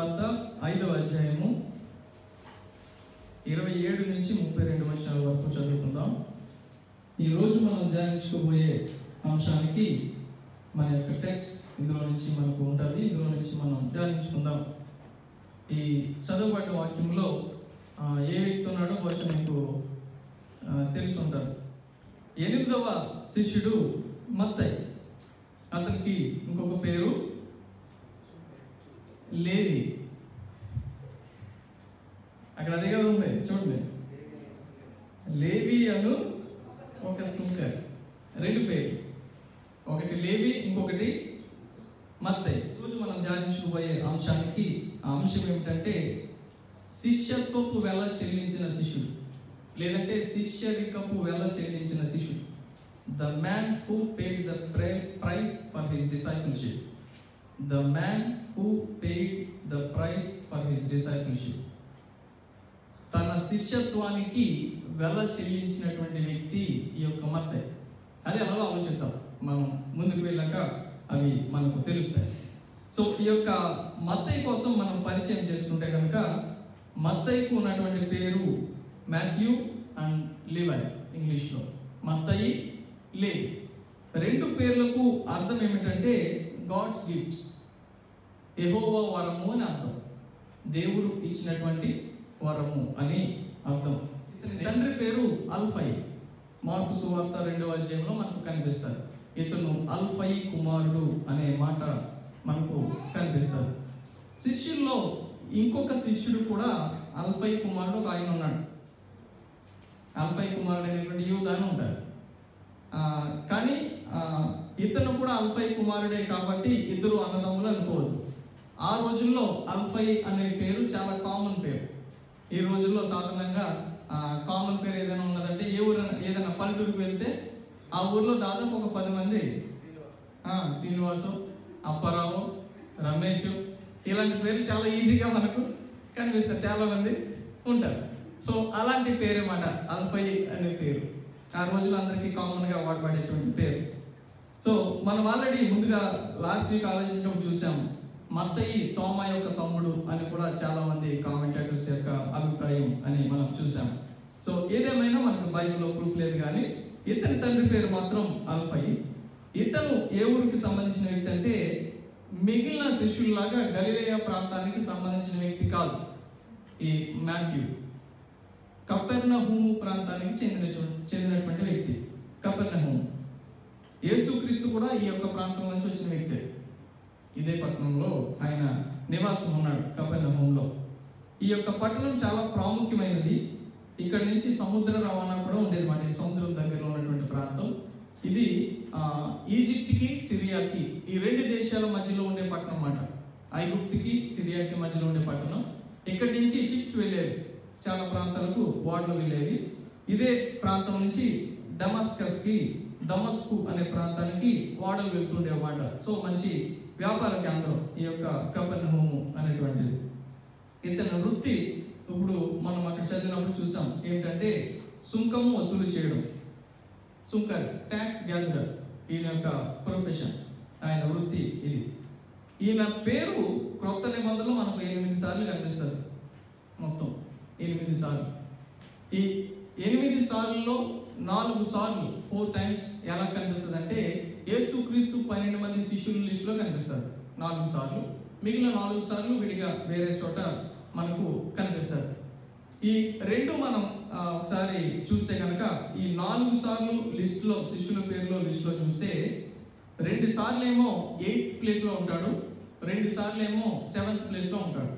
సువార్త ఐదవ అధ్యాయము ఇరవై ఏడు నుంచి ముప్పై రెండు వర్షాల వరకు చదువుకుందాం ఈరోజు మనం ధ్యానించుకోబోయే అంశానికి మన యొక్క టెక్స్ట్ ఇందులో నుంచి మనకు ఉంటుంది ఇందులో నుంచి మనం ధ్యానించుకుందాం ఈ చదువుబడ్డ వాక్యంలో ఆ, ఏ వ్యక్తి ఉన్నాడో బహుశా మీకు ఆ, తెలిసి ఉంటుంది ఎనిమిదవ శిష్యుడు మత్తయి అతనికి ఇంకొక పేరు లేవి అక్కడ అదే కదా ఉంది చూడండి లేవి అను ఒక సుంకర్ రెండు పేరు ఒకటి లేవి ఇంకొకటి మత్తయి రోజు మనం ధ్యానించుకోబోయే అంశానికి ఆ అంశం ఏమిటంటే శిష్యత్వపు వెల చెల్లించిన శిష్యుడు లేదంటే శిష్యరికపు వెల చెల్లించిన శిష్యుడు the man who paid the price for his discipleship the man who paid the price for his discipleship తన శిష్యత్వానికి వెల చెల్లించినటువంటి వ్యక్తి ఈ యొక్క మత్తయి అది అలా ఆలోచిద్దాం మనం ముందుకు వెళ్ళాక అవి మనకు తెలుస్తాయి సో ఈ యొక్క మత్తయి కోసం మనం పరిచయం చేసుకుంటే కనుక మత్తయికు ఉన్నటువంటి పేరు మాథ్యూ అండ్ లివై ఇంగ్లీష్లో మత్తయి లేవి రెండు పేర్లకు అర్థం ఏమిటంటే గాడ్స్ గిఫ్ట్ ఎహోవా వరము అని అర్థం దేవుడు ఇచ్చినటువంటి వరము అని అర్థం ఇతని తండ్రి పేరు అల్ఫై మార్కు సువార్త రెండవ అధ్యాయంలో మనకు కనిపిస్తారు ఇతను అల్ఫై కుమారుడు అనే మాట మనకు కనిపిస్తారు శిష్యుల్లో ఇంకొక శిష్యుడు కూడా అల్ఫై కుమారుడు ఒక ఆయన ఉన్నాడు అల్ఫై కుమారుడు అనేటువంటి యూత్ అని ఉంటారు ఆ, కానీ ఆ, ఇతను కూడా అల్ఫై కుమారుడే కాబట్టి ఇద్దరు అన్నదమ్ములు అనుకోవద్దు ఆ రోజుల్లో అల్ఫై అనే పేరు చాలా కామన్ పేరు ఈ రోజుల్లో సాధారణంగా కామన్ పేరు ఏదైనా ఉన్నదంటే ఏ ఊరు ఏదైనా పల్లెటూరుకు వెళ్తే ఆ ఊర్లో దాదాపు ఒక పది మంది ఆ, శ్రీనివాసు అప్పారావు రమేష్ ఇలాంటి పేరు చాలా ఈజీగా మనకు కనిపిస్తారు చాలా మంది ఉంటారు సో అలాంటి పేరు మాట అల్పై అనే పేరు ఆ రోజుల్లో అందరికీ కామన్గా వాడబడేటువంటి పేరు సో మనం ఆల్రెడీ ముందుగా లాస్ట్ వీక్ ఆలోచించినప్పుడు చూసాం మత్తయి తోమ యొక్క తమ్ముడు అని కూడా చాలా మంది కామెంటేటర్స్ యొక్క అభిప్రాయం అని మనం చూసాం సో ఏదేమైనా మనకు బైబిల్లో ప్రూఫ్ లేదు కానీ ఇతని తండ్రి పేరు మాత్రం అల్ఫై ఇతను ఏ ఊరికి సంబంధించిన వ్యక్తి అంటే మిగిలిన శిష్యుల్లాగా గలిలేయ ప్రాంతానికి సంబంధించిన వ్యక్తి కాదు ఈ మాథ్యూ కపెర్ణ హూము ప్రాంతానికి చెందిన చెందినటువంటి వ్యక్తి కపెర్ణ హూము యేసుక్రీస్తు కూడా ఈ యొక్క ప్రాంతం నుంచి వచ్చిన వ్యక్తే ఇదే పట్టణంలో ఆయన నివాసం ఉన్నాడు కపెర్ణ హూములో ఈ యొక్క పట్టణం చాలా ప్రాముఖ్యమైనది ఇక్కడ నుంచి సముద్ర రవాణా కూడా ఉండేది మాట ఈ సముద్రం దగ్గరలో ఉన్నటువంటి ప్రాంతం ఇది ఆ, ఈజిప్ట్కి సిరియాకి ఈ రెండు దేశాల మధ్యలో ఉండే పట్టణం అన్నమాట ఐగుప్తికి సిరియాకి మధ్యలో ఉండే పట్టణం ఇక్కడి నుంచి షిప్స్ వెళ్ళేవి చాలా ప్రాంతాలకు ఓడలు వెళ్ళేవి ఇదే ప్రాంతం నుంచి డమస్కస్కి దమస్కు అనే ప్రాంతానికి ఓడలు వెళ్తుండేవాట సో మంచి వ్యాపార కేంద్రం ఈ యొక్క కపెన్ హోము అనేటువంటిది ఇతని వృత్తి ఇప్పుడు మనం అక్కడ చదివినప్పుడు చూసాం ఏంటంటే సుంకము వసూలు చేయడం సుంకర్ ట్యాక్స్ గ్యాదరర్ ఈయన యొక్క ప్రొఫెషన్ ఆయన వృత్తి ఇది ఈయన పేరు క్రొత్త నిబంధనలో మనకు ఎనిమిది సార్లు కనిపిస్తుంది మొత్తం ఎనిమిది సార్లు ఈ ఎనిమిది సార్లలో నాలుగు సార్లు ఫోర్ టైమ్స్ ఎలా కనిపిస్తుంది అంటే యేసు క్రీస్తు పన్నెండు మంది శిష్యుల లిస్టులో కనిపిస్తారు నాలుగు సార్లు మిగిలిన నాలుగు సార్లు విడిగా వేరే చోట మనకు కనిపిస్తారు ఈ రెండు మనం ఆ, ఒకసారి చూస్తే కనుక ఈ నాలుగు సార్లు లిస్టులో శిష్యుల పేరులో లిస్టులో చూస్తే రెండు సార్లు ఏమో ఎయిత్ ప్లేస్లో ఉంటాడు రెండు సార్లు ఏమో సెవెంత్ ప్లేస్లో ఉంటాడు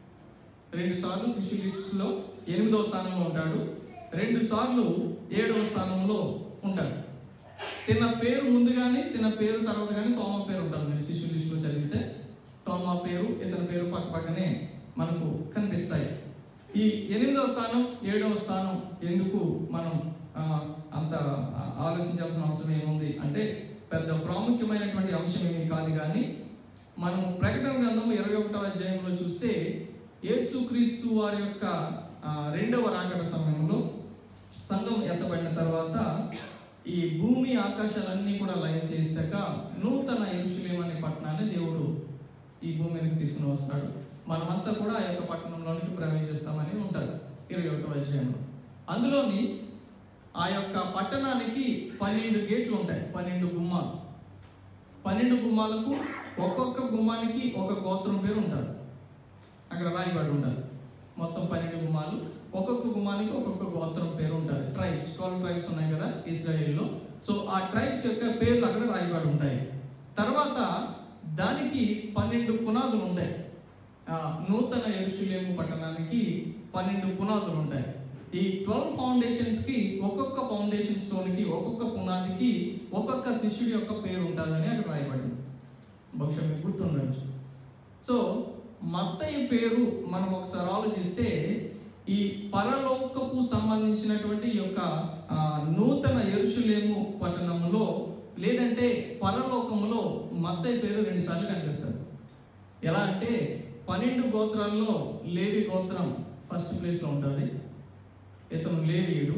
రెండు సార్లు శిష్యు లిస్టులో ఎనిమిదవ స్థానంలో ఉంటాడు రెండు సార్లు ఏడవ స్థానంలో ఉంటాడు తిన పేరు ముందు కానీ తిన పేరు తర్వాత కానీ తోమ పేరు ఉంటుంది మీరు శిష్యు లిస్టులో చదివితే తోమ పేరు ఇతని పేరు పక్క పక్కనే మనకు కనిపిస్తాయి ఈ ఎనిమిదవ స్థానం ఏడవ స్థానం ఎందుకు మనం ఆ, అంత ఆ, ఆలోచించాల్సిన అవసరం ఏముంది అంటే పెద్ద ప్రాముఖ్యమైనటువంటి అంశం ఏమీ కాదు కానీ మనం ప్రకటన గ్రంథం ఇరవై ఒకటవ అధ్యాయంలో చూస్తే యేసుక్రీస్తు వారి యొక్క ఆ, రెండవ రాకడ సమయంలో సంఘం ఎత్తబడిన తర్వాత ఈ భూమి ఆకాశాలన్నీ కూడా లయం చేశాక నూతన ఎరుషులేం అనే పట్టణాన్ని దేవుడు ఈ భూమి మీదకి తీసుకుని వస్తాడు మనమంతా కూడా ఆ యొక్క పట్టణంలోనికి ప్రవేశిస్తామని ఉంటారు ఇరవై ఒకటో అధ్యాయంలో అందులోని ఆ యొక్క పట్టణానికి పన్నెండు గేట్లు ఉంటాయి పన్నెండు గుమ్మాలు పన్నెండు గుమ్మాలకు ఒక్కొక్క గుమ్మానికి ఒక గోత్రం పేరు ఉంటారు అక్కడ రాయబడి ఉంటారు మొత్తం పన్నెండు గుమ్మాలు ఒక్కొక్క గుమ్మానికి ఒక్కొక్క గోత్రం పేరు ఉంటుంది ట్రైబ్స్ ట్వెల్వ్ ట్రైబ్స్ ఉన్నాయి కదా ఇస్రాయేల్లో సో ఆ ట్రైబ్స్ యొక్క పేర్లు అక్కడ రాయబడి ఉంటాయి తర్వాత దానికి పన్నెండు పునాదులు ఉంటాయి ఆ నూతన ఎరుషులేము పట్టణానికి పన్నెండు పునాదులు ఉంటాయి ఈ ట్వెల్వ్ ఫౌండేషన్స్ కి ఒక్కొక్క ఫౌండేషన్ స్టోన్ కి ఒక్కొక్క పునాదికి ఒక్కొక్క శిష్యుడి యొక్క పేరు ఉంటుందని అక్కడ రాయబడింది బహుశా మీకు గుర్తుండొచ్చు సో మత్తయి పేరు మనం ఒకసారి ఆలోచిస్తే ఈ పరలోకపు సంబంధించినటువంటి ఈ యొక్క ఆ, నూతన ఎరుషులేము పట్టణంలో లేదంటే పరలోకములో మత్తయి పేరు రెండు సార్లు కనిపిస్తుంది ఎలా అంటే పన్నెండు గోత్రాల్లో లేవి గోత్రం ఫస్ట్ ప్లేస్లో ఉంటుంది ఇతను లేవీయుడు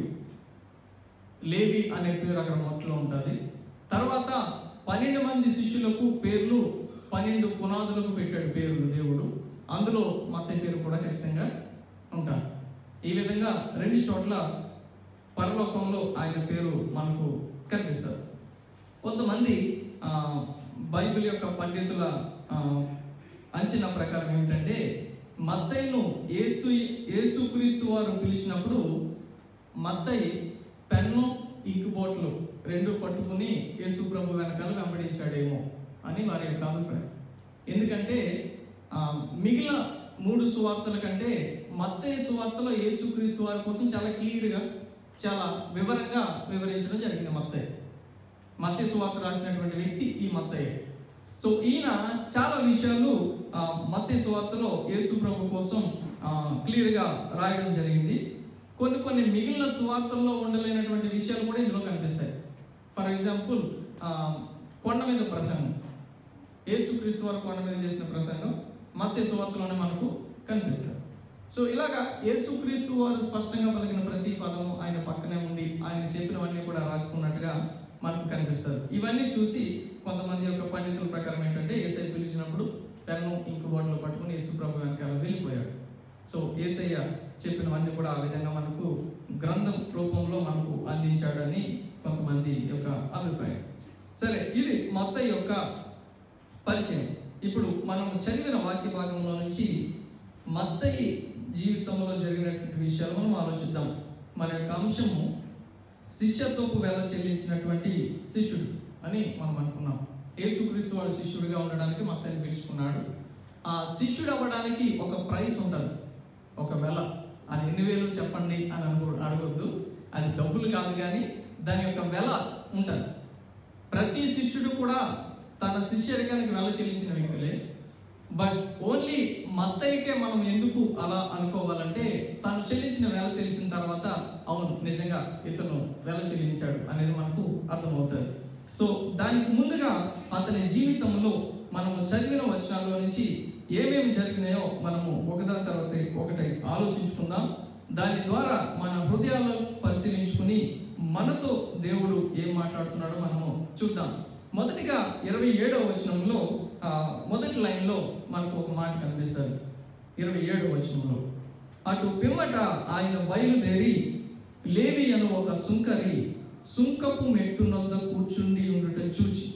లేవి అనే పేరు అక్కడ మొదట్లో ఉంటుంది తర్వాత పన్నెండు మంది శిష్యులకు పేర్లు పన్నెండు పునాదులకు పెట్టాడు పేర్లు దేవుడు అందులో మత్తయి పేరు కూడా ఖచ్చితంగా ఉంటారు ఈ విధంగా రెండు చోట్ల పరలోకంలో ఆయన పేరు మనకు కనిపిస్తారు కొంతమంది ఆ, బైబిల్ యొక్క పండితుల ఆ, అంచనా ప్రకారం ఏమిటంటే మత్తయిను యేసు యేసుక్రీస్తు వారు పిలిచినప్పుడు మత్తయి పెన్ను ఇంకు బోట్లు రెండు పట్టుకుని యేసు ప్రభు వెనకాల వెంబడించాడేమో అని వారి యొక్క అభిప్రాయం ఎందుకంటే ఆ, మిగిలిన మూడు సువార్తల కంటే మత్తయి సువార్తలో యేసుక్రీస్తు వారి కోసం చాలా క్లియర్గా చాలా వివరంగా వివరించడం జరిగింది మత్తయి మత్తయి సువార్త రాసినటువంటి వ్యక్తి ఈ మత్తయ్య సో ఈయన చాలా విషయాలు ఆ, మత్తయి సువార్తలో యేసు ప్రభు కోసం ఆ, క్లియర్గా రాయడం జరిగింది కొన్ని కొన్ని మిగిలిన సువార్తల్లో ఉండలేనటువంటి విషయాలు కూడా ఇందులో కనిపిస్తాయి ఫర్ ఎగ్జాంపుల్ ఆ, కొండ మీద ప్రసంగం యేసుక్రీస్తు వారు కొండ మీద చేసిన ప్రసంగం మత్తయి సువార్తలోనే మనకు కనిపిస్తుంది సో ఇలాగా యేసుక్రీస్తు వారు స్పష్టంగా పలికిన ప్రతి పదము ఆయన పక్కనే ఉండి ఆయన చెప్పినవన్నీ కూడా రాసుకున్నట్టుగా మనకు కనిపిస్తుంది ఇవన్నీ చూసి కొంతమంది యొక్క పండితుల ప్రకారం ఏంటంటే ఏసై పిలిచినప్పుడు పెన్ను ఇంకు బాటిల్ పట్టుకుని యేసు ప్రభు వెనకాల వెళ్ళిపోయాడు సో ఏసయ్య చెప్పినవన్నీ కూడా ఆ విధంగా మనకు గ్రంథం రూపంలో మనకు అందించాడని కొంతమంది యొక్క అభిప్రాయం సరే ఇది మొత్తం యొక్క పరిచయం ఇప్పుడు మనం చదివిన వాక్య భాగంలో నుంచి మత్తయి జీవితంలో జరిగినటువంటి విషయాలు మనం ఆలోచిద్దాం మన యొక్క అంశము శిష్యత్వపు వేల చెల్లించినటువంటి శిష్యుడు అని మనం అనుకున్నాం యేసుక్రీస్తు వాడు శిష్యుడిగా ఉండడానికి మత్తని పిలుచుకున్నాడు ఆ శిష్యుడు అవ్వడానికి ఒక ప్రైస్ ఉంటుంది ఒక వెల అది ఎన్ని వేలు చెప్పండి అని అనుకో అడగొద్దు అది డబ్బులు కాదు కానీ దాని యొక్క వెల ఉంటుంది ప్రతి శిష్యుడు కూడా తన శిష్యరికానికి వెల చెల్లించిన వ్యక్తులే బట్ ఓన్లీ మత్తయికే మనం ఎందుకు అలా అనుకోవాలంటే తను చెల్లించిన వేల తెలిసిన తర్వాత అవును నిజంగా ఇతను వేల చెల్లించాడు అనేది మనకు అర్థమవుతుంది సో దానికి ముందుగా అతని జీవితంలో మనము చదివిన వచనాల్లో నుంచి ఏమేమి జరిగినాయో మనము ఒకదాని తర్వాత ఒకటి ఆలోచించుకుందాం దాని ద్వారా మన హృదయాలను పరిశీలించుకుని మనతో దేవుడు ఏం మాట్లాడుతున్నాడో మనము చూద్దాం మొదటిగా ఇరవై ఏడవ వచనంలో ఆ, మొదటి లైన్లో మనకు ఒక మాట కనిపిస్తుంది ఇరవై ఏడవ వచనంలో అటు పిమ్మట ఆయన బయలుదేరి లేవి అను ఒక సుంకరి సుంకపు మెట్టు నొద్ద కూర్చుండి ఉండుట చూచి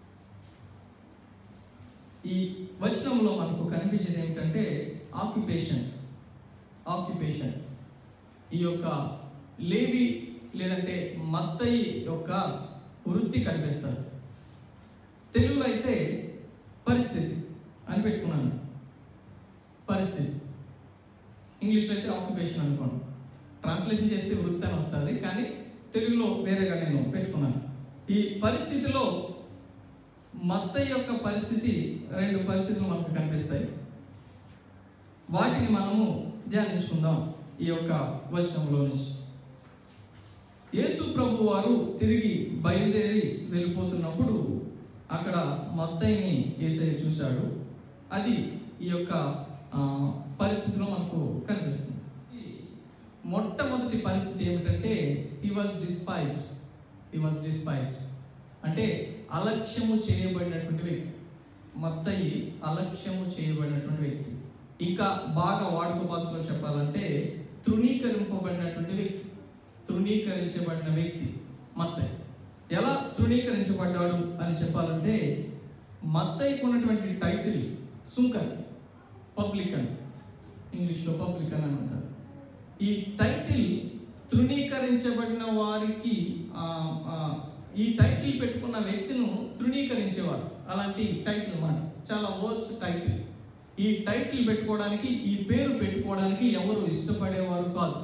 ఈ వచనంలో మనకు కనిపించేది ఏంటంటే ఆక్యుపేషన్ ఆక్యుపేషన్ ఈ యొక్క లేవి లేదంటే మత్తయి యొక్క వృత్తి కనిపిస్తారు తెలుగులో అయితే పరిస్థితి అని పెట్టుకున్నాను పరిస్థితి ఇంగ్లీష్లో అయితే ఆక్యుపేషన్ అనుకోండి ట్రాన్స్లేషన్ చేస్తే వృత్తి అని వస్తుంది కానీ తెలుగులో వేరేగా నేను పెట్టుకున్నాను ఈ పరిస్థితిలో మత్త యొక్క పరిస్థితి రెండు పరిస్థితులు మనకు కనిపిస్తాయి వాటిని మనము ధ్యానించుకుందాం ఈ యొక్క వచనంలో నుంచి యేసు ప్రభు వారు తిరిగి బయలుదేరి వెళ్ళిపోతున్నప్పుడు అక్కడ మత్తయిని ఏసయ్య చూశాడు అది ఈ యొక్క ఆ, పరిస్థితిలో మనకు కనిపిస్తుంది ఈ మొట్టమొదటి పరిస్థితి ఏమిటంటే he was despised he was despised అంటే అలక్ష్యము చేయబడినటువంటి వ్యక్తి మత్తయి అలక్ష్యము చేయబడినటువంటి వ్యక్తి ఇంకా బాగా వాడుక భాషలో చెప్పాలంటే తృణీకరింపబడినటువంటి వ్యక్తి తృణీకరించబడిన వ్యక్తి మత్తయి ఎలా తృణీకరించబడ్డాడు అని చెప్పాలంటే మత్తయికి ఉన్నటువంటి టైటిల్ సుంకర్ పబ్లికన్ ఇంగ్లీష్లో పబ్లికన్ అని అంటారు ఈ టైటిల్ తృణీకరించబడిన వారికి ఆ, ఆ, ఈ టైటిల్ పెట్టుకున్న వ్యక్తిను తృణీకరించేవారు అలాంటి టైటిల్ అన్నమాట చాలా వర్స్ట్ టైటిల్ ఈ టైటిల్ పెట్టుకోవడానికి ఈ పేరు పెట్టుకోవడానికి ఎవరు ఇష్టపడేవారు కాదు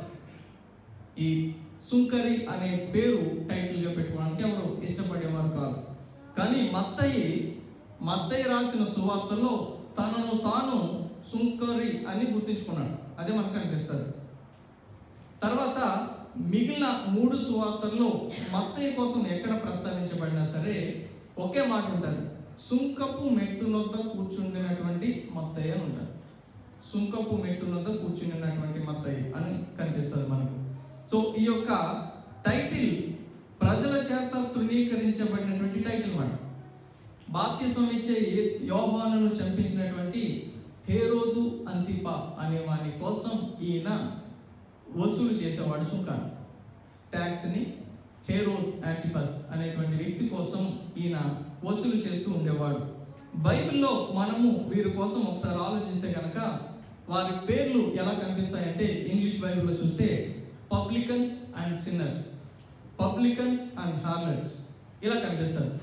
ఈ సుంకరి అనే పేరు టైటిల్గా పెట్టుకోవడానికి ఎవరు ఇష్టపడేవారు కాదు కానీ మత్తయి మత్తయి రాసిన సువార్తలో తనను తాను సుంకరి అని గుర్తించుకున్నాడు అదే మనకు కనిపిస్తుంది తర్వాత మిగిలిన మూడు సువార్తల్లో మత్తయ్య కోసం ఎక్కడ ప్రస్తావించబడినా సరే ఒకే మాట ఉంటుంది సుంకపు మెట్టు నొద్ద కూర్చుండినటువంటి మత్తయ్య అని ఉంటారు సుంకపు మెట్టు నొద్ద కూర్చుండినటువంటి మత్తయ్య అని కనిపిస్తుంది మనకు సో ఈ యొక్క టైటిల్ ప్రజల చేత తృణీకరించబడినటువంటి టైటిల్ మాట బాప్తిస్వం ఇచ్చే ఏ- యోహానును చంపించినటువంటి హేరోదు అంతిప అనే వాని కోసం ఈయన వసూలు చేసేవాడు సుంకాన్ని ట్యాక్స్ని హేరోద్ యాంటిపస్ అనేటువంటి వ్యక్తి కోసం ఈయన వసూలు చేస్తూ ఉండేవాడు బైబిల్లో మనము వీరి కోసం ఒకసారి ఆలోచిస్తే కనుక వారి పేర్లు ఎలా కనిపిస్తాయంటే ఇంగ్లీష్ బైబిల్లో చూస్తే publicans and sinners publicans and harlots ఇలా కనిపిస్తారు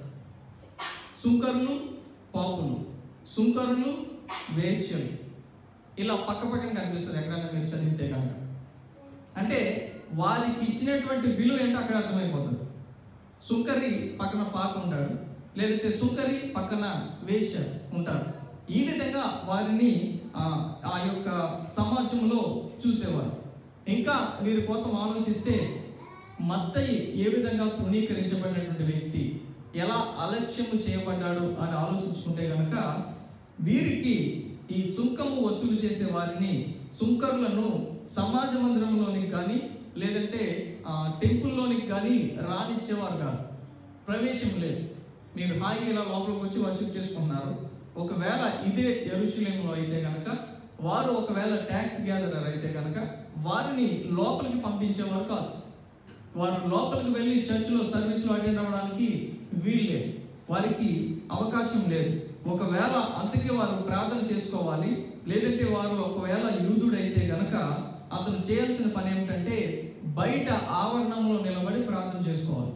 సుంకరులు పాపులు సుంకరులు వేశ్యలు ఇలా పక్క పక్కన కనిపిస్తుంది ఎక్కడైనా మీరు చదివితే కనుక అంటే వారికి ఇచ్చినటువంటి విలువ ఏంటో అక్కడ అర్థమైపోతుంది సుంకరి పక్కన పాప ఉంటాడు లేదంటే సుంకరి పక్కన వేష ఉంటారు ఈ విధంగా వారిని ఆ, ఆ యొక్క సమాజంలో చూసేవారు ఇంకా వీరి కోసం ఆలోచిస్తే మత్తయి ఏ విధంగా తృణీకరించబడినటువంటి వ్యక్తి ఎలా అలక్ష్యము చేయబడ్డాడు అని ఆలోచించుకుంటే కనుక వీరికి ఈ సుంకము వసూలు చేసే వారిని సుంకరులను సమాజ మందిరంలోనికి కానీ లేదంటే ఆ, టెంపుల్లోనికి కానీ రానిచ్చేవారు కాదు ప్రవేశం లేదు మీరు హాయిగా ఇలా లోపలికి వచ్చి వర్షిప్ చేసుకుంటున్నారు ఒకవేళ ఇదే ఎరుశలేంలో అయితే కనుక వారు ఒకవేళ ట్యాక్స్ గ్యాదరర్ అయితే కనుక వారిని లోపలికి పంపించేవారు కాదు వారు లోపలికి వెళ్ళి చర్చిలో సర్వీస్లో అటెండ్ అవ్వడానికి వీలు లేదు వారికి అవకాశం లేదు ఒకవేళ అంతకే వారు ప్రార్థన చేసుకోవాలి లేదంటే వారు ఒకవేళ యూదుడైతే గనక అతను చేయాల్సిన పని ఏమిటంటే బయట ఆవరణంలో నిలబడి ప్రార్థన చేసుకోవాలి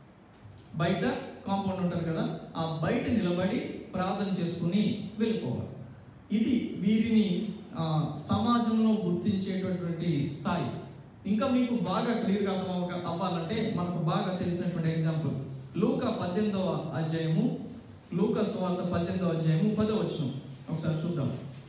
బయట కాంపౌండ్ ఉంటుంది కదా ఆ బయట నిలబడి ప్రార్థన చేసుకుని వెళ్ళిపోవాలి ఇది వీరిని ఆ, సమాజంలో గుర్తించేటటువంటి స్థాయి ఇంకా మీకు బాగా క్లియర్గా అర్థం అవ్వ- అవ్వాలంటే మనకు బాగా తెలిసినటువంటి ఎగ్జాంపుల్ లూక పద్దెనిమిదవ అధ్యాయము లూక సువార్త పద్దెనిమిదవ అధ్యాయము పదో వచ్చిన ఒకసారి చూద్దాం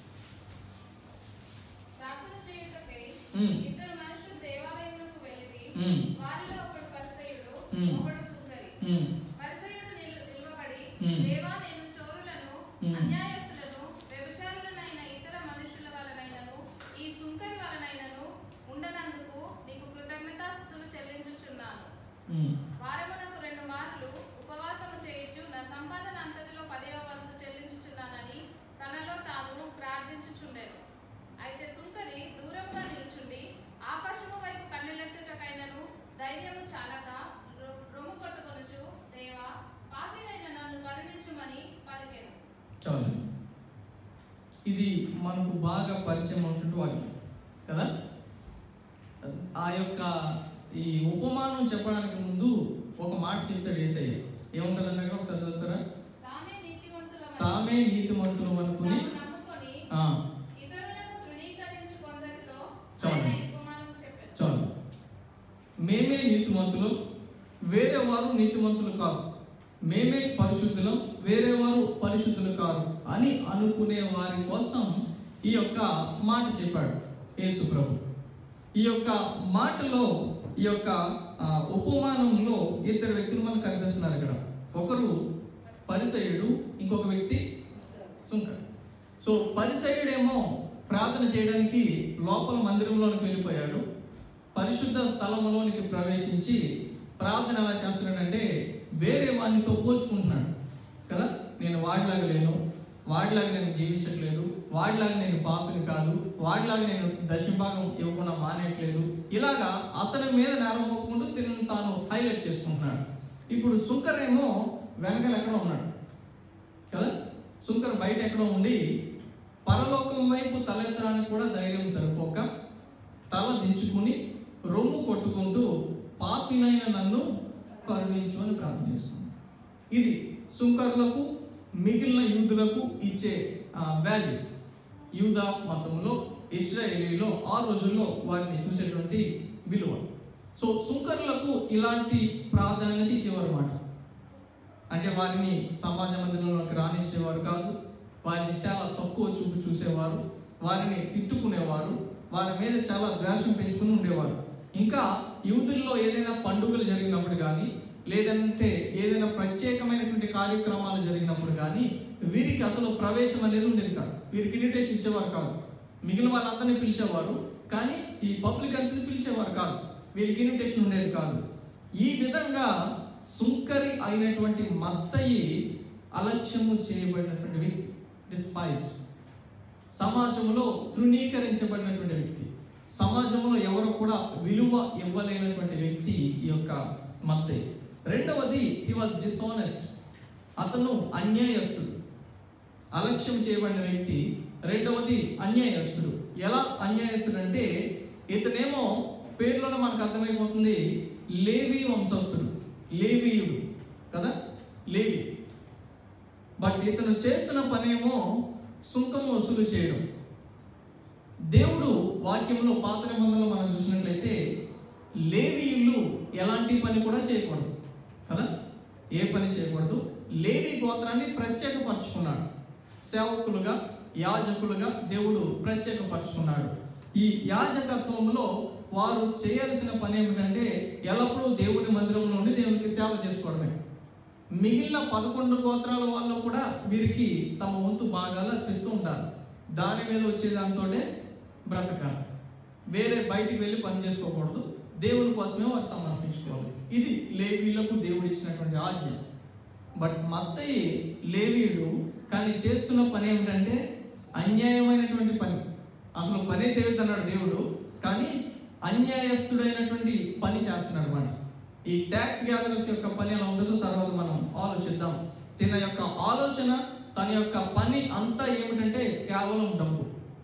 ప్రార్థన చేయుటకై మ్మ్. ఇద్దరు మనుషులు దేవాలయమునకు వెళ్ళిరి. మ్మ్. వారిలో ఒకడు పరిసయ్యుడు, మ్మ్. ఒకడు సుంకరి. ఉమ్, పరిసయ్యుడు నిలు- నిలువబడి, మ్మ్. దేవా, నేను చోరులను, మ్మ్. అన్యాయస్తులను, వ్యభిచారులనైన ఇతర మనుషుల వలనైనను, ఈ సుంకరి వలనైనను ఉండనందుకు నీకు కృతజ్ఞతాస్తుతులు చెల్లించుచున్నాను. ఉమ్, వారమునకు రెండు మార్లు ఉపవాసము చేయుచు నా సంపాదన అంతటిలో పదవ వంతు చెల్లించుచున్నానని తనలో తాను ప్రార్థించుచుండెను అయితే సుంకరి దూరంగా నిల్చుండి ఆకాశము వైపు కన్నెలెత్తుటకైనను ధైర్యము చాలక రొ- రొమ్ము కొట్టుకొనుచు దేవా పాపినైన నన్ను కరుణించుమని పలికెను చాలు ఇది మనకు బాగా పరిచయం ఉన్నటువంటి వాక్యం కదా ఆ యొక్క ఈ ఉపమానం చెప్పడానికి ముందు ఒక మాట చెప్తాడు ఏసయ్య ఏముంటుంది అన్నాక ఒకసారి చదువుతారా తామే నీతివంతులమని తామే నీతిమంతులు అనుకుని తాము నమ్ముకొని ఆ, ఇతరులను తృణీకరించు కొందరితో చాలు. ఆయన ఈ ఉపమానం చెప్పాను చాలు మేమే నీతిమంతులు వేరే వారు నీతిమంతులు కాదు మేమే పరిశుద్ధులం వేరే వారు పరిశుద్ధులు కాదు అని అనుకునే వారి కోసం ఈ యొక్క మాట చెప్పాడు యేసు ప్రభు ఈ యొక్క మాటలో ఈ యొక్క ఆ, ఉపమానంలో ఇద్దరు వ్యక్తులు మనకు కనిపిస్తున్నారు ఇక్కడ ఒకరు పరిసయుడు ఇంకొక వ్యక్తి సుంకర్ సో పరిసయుడేమో ప్రార్థన చేయడానికి లోపల మందిరంలోనికి వెళ్ళిపోయాడు పరిశుద్ధ స్థలంలోనికి ప్రవేశించి ప్రార్థన ఎలా చేస్తున్నాడంటే వేరే వాడితో పోల్చుకుంటున్నాడు కదా నేను వాడిలాగా లేను వాడిలాగా నేను జీవించట్లేదు వాడిలాగా నేను పాపిని కాదు వాడిలాగా నేను దశభాగం ఇవ్వకుండా మానేయట్లేదు ఇలాగా అతని మీద నేరం మోపుకుంటూ తిరిగి తాను హైలైట్ చేసుకుంటున్నాడు ఇప్పుడు శుంకర్ ఏమో వెనకాల ఎక్కడో ఉన్నాడు కదా శుంకర్ బయట ఎక్కడో ఉండి పరలోకం వైపు తలెత్తడానికి కూడా ధైర్యం సరిపోక తల దించుకుని రొమ్ము కొట్టుకుంటూ పాపినైన నన్ను కరుణించు అని ప్రార్థన చేస్తున్నాను ఇది సుంకరులకు మిగిలిన యూదులకు ఇచ్చే వాల్యూ యూద మతంలో ఇస్రాయేలీలో ఆ రోజుల్లో వారిని చూసేటువంటి విలువ సో సుంకరులకు ఇలాంటి ప్రాధాన్యత ఇచ్చేవారు అన్నమాట అంటే వారిని సమాజ మందిరంలోకి రాణించేవారు కాదు వారిని చాలా తక్కువ చూపు చూసేవారు వారిని తిట్టుకునేవారు వారి మీద చాలా ద్వేషం పెంచుకుని ఉండేవారు ఇంకా యూదుల్లో ఏదైనా పండుగలు జరిగినప్పుడు కానీ లేదంటే ఏదైనా ప్రత్యేకమైనటువంటి కార్యక్రమాలు జరిగినప్పుడు కానీ వీరికి అసలు ప్రవేశం అనేది ఉండేది కాదు వీరికి ఇన్విటేషన్ ఇచ్చేవారు కాదు మిగిలిన వాళ్ళందరినీ పిలిచేవారు కానీ ఈ పబ్లికన్స్ పిలిచేవారు కాదు వీరికి ఇన్విటేషన్ ఉండేది కాదు ఈ విధంగా సుంకరి అయినటువంటి మత్తయి అలక్ష్యము చేయబడినటువంటి వ్యక్తి డిస్పైజ్ సమాజంలో తృణీకరించబడినటువంటి వ్యక్తి సమాజంలో ఎవరు కూడా విలువ ఇవ్వలేనటువంటి వ్యక్తి ఈ యొక్క మత్తయి రెండవది ఈ వాజ్ డిసానెస్ట్ అతను అన్యాయస్తుడు అలక్ష్యం చేయబడిన వ్యక్తి రెండవది అన్యాయస్తుడు ఎలా అన్యాయస్తుడు అంటే ఇతనేమో పేర్లోనే మనకు అర్థమైపోతుంది లేవి వంశస్థుడు లేవీయుడు కదా లేవి బట్ ఇతను చేస్తున్న పనేమో సుంకం వసూలు చేయడం దేవుడు వాక్యంలో పాత నిబంధనలు మనం చూసినట్లయితే లేవీయులు ఎలాంటి పని కూడా చేయకూడదు కదా ఏ పని చేయకూడదు లేవి గోత్రాన్ని ప్రత్యేకపరచుకున్నాడు సేవకులుగా యాజకులుగా దేవుడు ప్రత్యేకపరచుకున్నాడు ఈ యాజకత్వంలో వారు చేయాల్సిన పని ఏమిటంటే ఎల్లప్పుడూ దేవుని మందిరం నుండి దేవునికి సేవ చేసుకోవడమే మిగిలిన పదకొండు గోత్రాల వాళ్ళు కూడా వీరికి తమ వంతు భాగాలు అర్పిస్తూ ఉంటారు దాని మీద వచ్చే దాంతోనే బ్రతకాలి వేరే బయటికి వెళ్ళి పని చేసుకోకూడదు దేవుని కోసమే వారు సమర్పించుకోవాలి ఇది లేవీలకు దేవుడు ఇచ్చినటువంటి ఆజ్ఞ బట్ మత్తయి లేవీయుడు కానీ చేస్తున్న పని ఏమిటంటే అన్యాయమైనటువంటి పని అసలు పనే చేయొద్దన్నాడు దేవుడు కానీ అన్యాయస్తుడైనటువంటి పని చేస్తున్నాడు అనమాట ఈ ట్యాక్స్ గ్యాదరర్స్ యొక్క పని ఎలా ఉంటుందో తర్వాత మనం ఆలోచిద్దాం తన యొక్క ఆలోచన తన యొక్క పని అంతా ఏమిటంటే కేవలం డబ్బు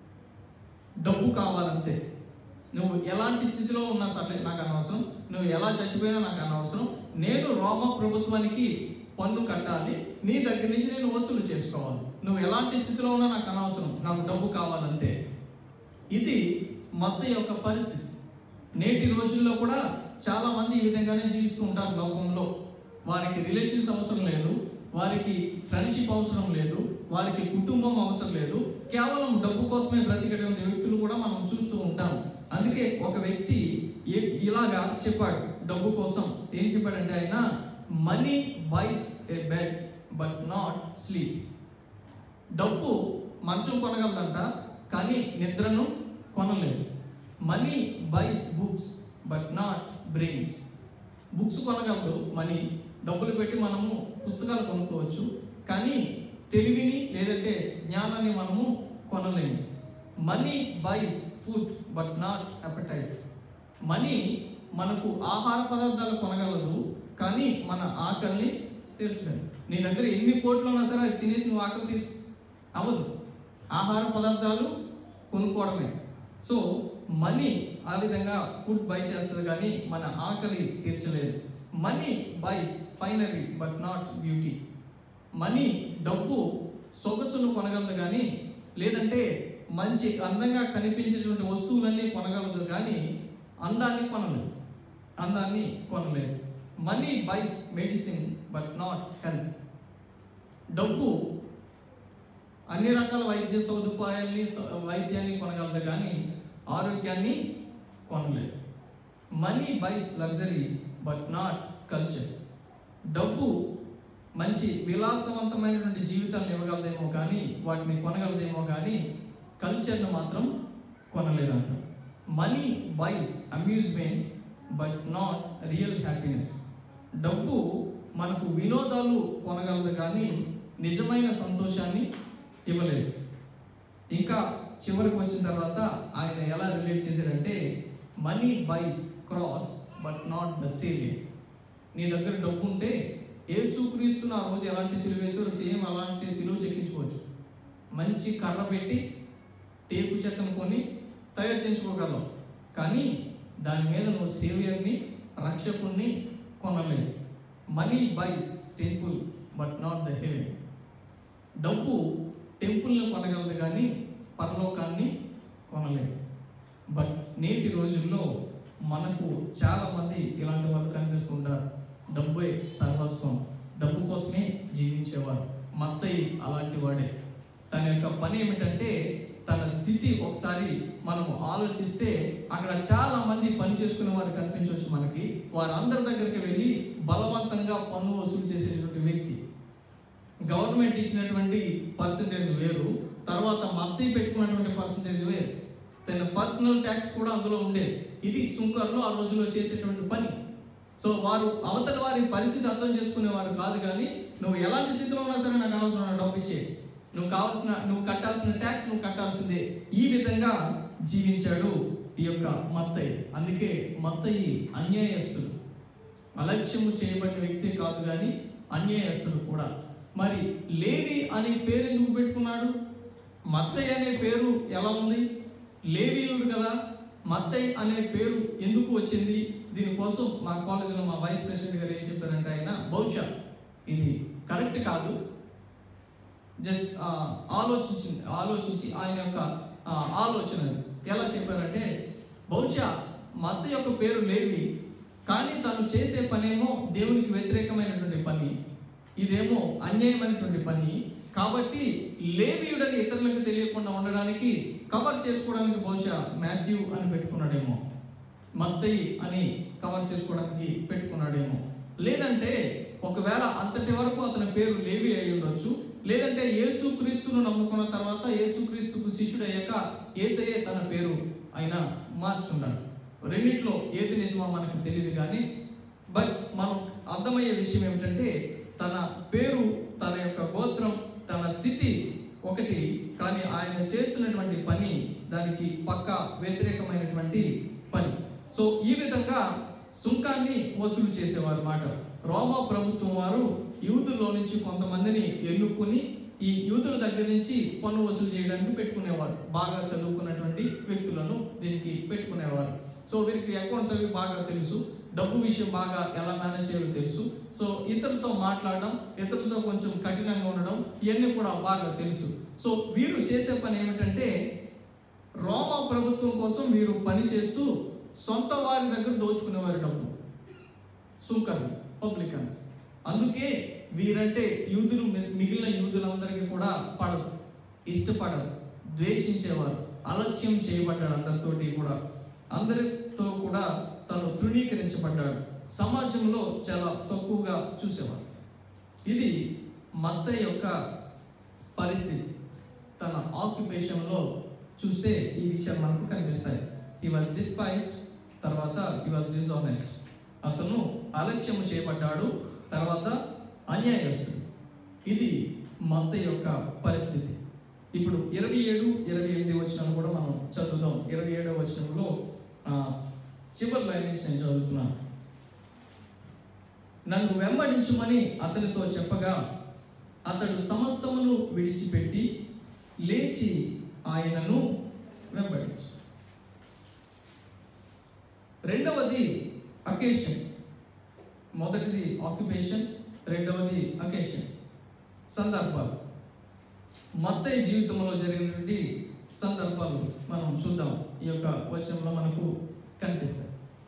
డబ్బు కావాలంతే నువ్వు ఎలాంటి స్థితిలో ఉన్నా సరే నాకు అనవసరం నువ్వు ఎలా చచ్చిపోయినా నాకు అనవసరం నేను రోమ ప్రభుత్వానికి పన్ను కట్టాలి నీ దగ్గర నుంచి నేను వసూలు చేసుకోవాలి నువ్వు ఎలాంటి స్థితిలో ఉన్నా నాకు అనవసరం నాకు డబ్బు కావాలంతే ఇది మత యొక్క పరిస్థితి నేటి రోజుల్లో కూడా చాలా మంది ఈ విధంగానే జీవిస్తూ ఉంటారు లోకంలో వారికి రిలేషన్స్ అవసరం లేదు వారికి ఫ్రెండ్షిప్ అవసరం లేదు వారికి కుటుంబం అవసరం లేదు కేవలం డబ్బు కోసమే బ్రతికేటువంటి వ్యక్తులు కూడా మనం చూస్తూ ఉంటాం అందుకే ఒక వ్యక్తి ఏ- ఇలాగా చెప్పాడు డబ్బు కోసం ఏం చెప్పాడంటే ఆయన money buys a bed but not sleep డబ్బు మంచం కొనగలదంట కానీ నిద్రను కొనలేదు money buys books but not brains బుక్స్ కొనగలదు మనీ డబ్బులు పెట్టి మనము పుస్తకాలు కొనుక్కోవచ్చు కానీ తెలివిని లేదంటే జ్ఞానాన్ని మనము కొనలేము money buys food but not appetite money మనకు ఆహార పదార్థాలు కొనగలదు కానీ మన ఆకలిని తీర్చలేదు నీ దగ్గర ఎన్ని కోట్లు ఉన్నా సరే అది తినేసి నువ్వు ఆకలి తీర్చు అవ్వదు ఆహార పదార్థాలు కొనుక్కోవడమే సో మనీ ఆ విధంగా ఫుడ్ బై చేస్తుంది కానీ మన ఆకలి తీర్చలేదు money buys finery but not beauty money డబ్బు సొగసును కొనగలదు కానీ లేదంటే మంచి అందంగా కనిపించేటువంటి వస్తువులన్నీ కొనగలదు కానీ అందాన్ని కొనలేదు అందాన్ని కొనలేదు money buys medicine but not health డబ్బు అన్ని రకాల వైద్య సదుపాయాల్ని స- వైద్యాన్ని కొనగలదు కానీ ఆరోగ్యాన్ని కొనలేదు money buys luxury but not culture డబ్బు మంచి విలాసవంతమైనటువంటి జీవితాన్ని ఇవ్వగలదేమో కానీ వాటిని కొనగలదేమో కానీ కల్చర్ను మాత్రం కొనలేదంట money buys amusement but not real happiness డబ్బు మనకు వినోదాలు కొనగలదు కానీ నిజమైన సంతోషాన్ని ఇవ్వలేదు ఇంకా చివరికి వచ్చిన తర్వాత ఆయన ఎలా రిలేట్ చేశాడంటే money buys cross but not the saviour నీ దగ్గర డబ్బు ఉంటే ఏసుక్రీస్తున్న ఆ రోజు ఎలాంటి సిలువ వేసారో సేమ్ అలాంటి సిలువ చెక్కించుకోవచ్చు మంచి కర్ర పెట్టి టేపు చెక్కను కొని తయారు చేయించుకోగలవు కానీ దాని మీద నువ్వు సేవియర్ని రక్షకుణ్ణి కొనలేవు money buys temple but not the heaven డబ్బు టెంపుల్ని కొనగలదు కానీ పరలోకాన్ని కొనలేదు బట్ నేటి రోజుల్లో మనకు చాలా మంది ఇలాంటి వాళ్ళు కనిపిస్తుంటారు డబ్బే సర్వస్వం డబ్బు కోసమే జీవించేవారు మత్తయి అలాంటి వాడే తన యొక్క పని ఏమిటంటే తన స్థితి ఒకసారి మనము ఆలోచిస్తే అక్కడ చాలా మంది పని చేసుకునే వారు కనిపించవచ్చు మనకి వారందరి దగ్గరికి వెళ్ళి బలవంతంగా పన్ను వసూలు చేసేటువంటి వ్యక్తి గవర్నమెంట్ ఇచ్చినటువంటి పర్సంటేజ్ వేరు తర్వాత మద్దతు పెట్టుకున్నటువంటి పర్సంటేజ్ వేరు తన పర్సనల్ ట్యాక్స్ కూడా అందులో ఉండేది ఇది సుంకర్లు ఆ రోజుల్లో చేసేటువంటి పని సో వారు అవతల వారి పరిస్థితి అర్థం చేసుకునేవారు కాదు కానీ నువ్వు ఎలాంటి స్థితిలో ఉన్నా సరే నాకు అవసరం డబ్బు ఇచ్చే నువ్వు కావాల్సిన నువ్వు కట్టాల్సిన ట్యాక్స్ నువ్వు కట్టాల్సిందే ఈ విధంగా జీవించాడు ఈ యొక్క మత్తయ్య అందుకే మత్తయి అన్యాయస్తుడు అలక్ష్యము చేయబడిన వ్యక్తి కాదు కానీ అన్యాయస్తుడు కూడా మరి లేవి అనే పేరు ఎందుకు పెట్టుకున్నాడు మత్తయ్య అనే పేరు ఎలా ఉంది లేవీయుడు కదా మత్తయ్య అనే పేరు ఎందుకు వచ్చింది దీనికోసం మా కాలేజీలో మా వైస్ ప్రెసిడెంట్ గారు ఏం చెప్పారంటే ఆయన బహుశా ఇది కరెక్ట్ కాదు జస్ట్ ఆలోచించి ఆలోచించి ఆయన యొక్క ఆ, ఆలోచన ఎలా చెప్పారంటే బహుశా మత్త యొక్క పేరు లేవి కానీ తను చేసే పనేమో దేవునికి వ్యతిరేకమైనటువంటి పని ఇదేమో అన్యాయమైనటువంటి పని కాబట్టి లేవీయుడని ఇతరులకు తెలియకుండా ఉండడానికి కవర్ చేసుకోవడానికి బహుశా మాథ్యూ అని పెట్టుకున్నాడేమో మత్తయి అని కవర్ చేసుకోవడానికి పెట్టుకున్నాడేమో లేదంటే ఒకవేళ అంతటి వరకు అతని పేరు లేవి అయి ఉండొచ్చు లేదంటే యేసు క్రీస్తును నమ్ముకున్న తర్వాత యేసు క్రీస్తుకు శిష్యుడు అయ్యాక ఏసయ్యే తన పేరు ఆయన మార్చున్నాడు రెండిట్లో ఏది నిజమో మనకు తెలియదు కానీ బట్ మనం అర్థమయ్యే విషయం ఏమిటంటే తన పేరు తన యొక్క గోత్రం తన స్థితి ఒకటి కానీ ఆయన చేస్తున్నటువంటి పని దానికి పక్క వ్యతిరేకమైనటువంటి పని సో ఈ విధంగా సుంకాన్ని వసూలు చేసేవారు మాట రోమా ప్రభుత్వం వారు యూదుల్లో నుంచి కొంతమందిని ఎన్నుకుని ఈ యూదుల దగ్గర నుంచి పన్ను వసూలు చేయడానికి పెట్టుకునేవారు బాగా చదువుకున్నటువంటి వ్యక్తులను దీనికి పెట్టుకునేవారు సో వీరికి అకౌంట్స్ అవి బాగా తెలుసు డబ్బు విషయం బాగా ఎలా మేనేజ్ చేయాలో తెలుసు సో ఇతరులతో మాట్లాడడం ఇతరులతో కొంచెం కఠినంగా ఉండడం ఇవన్నీ కూడా బాగా తెలుసు సో వీరు చేసే పని ఏమిటంటే రోమా ప్రభుత్వం కోసం వీరు పని చేస్తూ సొంత వారి దగ్గర దోచుకునేవారు డబ్బు సుంకర్లు పబ్లికన్స్ అందుకే వీరంటే యూదులు మి- మిగిలిన యూదులందరికీ కూడా పడదు ఇష్టపడరు ద్వేషించేవారు అలక్ష్యం చేయబడ్డాడు అందరితోటి కూడా అందరితో కూడా తను తృణీకరించబడ్డాడు సమాజంలో చాలా తక్కువగా చూసేవారు ఇది మత్త యొక్క పరిస్థితి తన ఆక్యుపేషన్లో చూస్తే ఈ విషయాలు మనకు కనిపిస్తాయి ఈ వాజ్ డిస్పైజ్ తర్వాత ఈ వాజ్ డిజానెస్ట్ అతను అలక్ష్యము చేయబడ్డాడు తర్వాత అన్యాయస్తుడు ఇది మత్త యొక్క పరిస్థితి ఇప్పుడు ఇరవై ఏడు ఇరవై ఎనిమిది వచనాలు కూడా మనం చదువుదాం ఇరవై ఏడవ వచనంలో ఆ, చివరి లైన్ నుంచి నేను చదువుతున్నాను నన్ను వెంబడించుమని అతనితో చెప్పగా అతడు సమస్తమును విడిచిపెట్టి లేచి ఆయనను వెంబడించు రెండవది అకేషన్ మొదటిది ఆక్యుపేషన్ రెండవది అకేషన్ సందర్భాలు మత్తయి జీవితంలో జరిగినటువంటి సందర్భాలు మనం చూద్దాం ఈ యొక్క వచనంలో మనకు కనిపిస్తాయి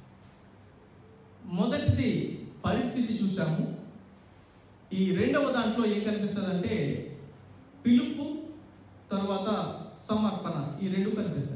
మొదటిది పరిస్థితి చూసాము ఈ రెండవ దాంట్లో ఏం కనిపిస్తుంది పిలుపు తర్వాత సమర్పణ ఈ రెండు కనిపిస్తాయి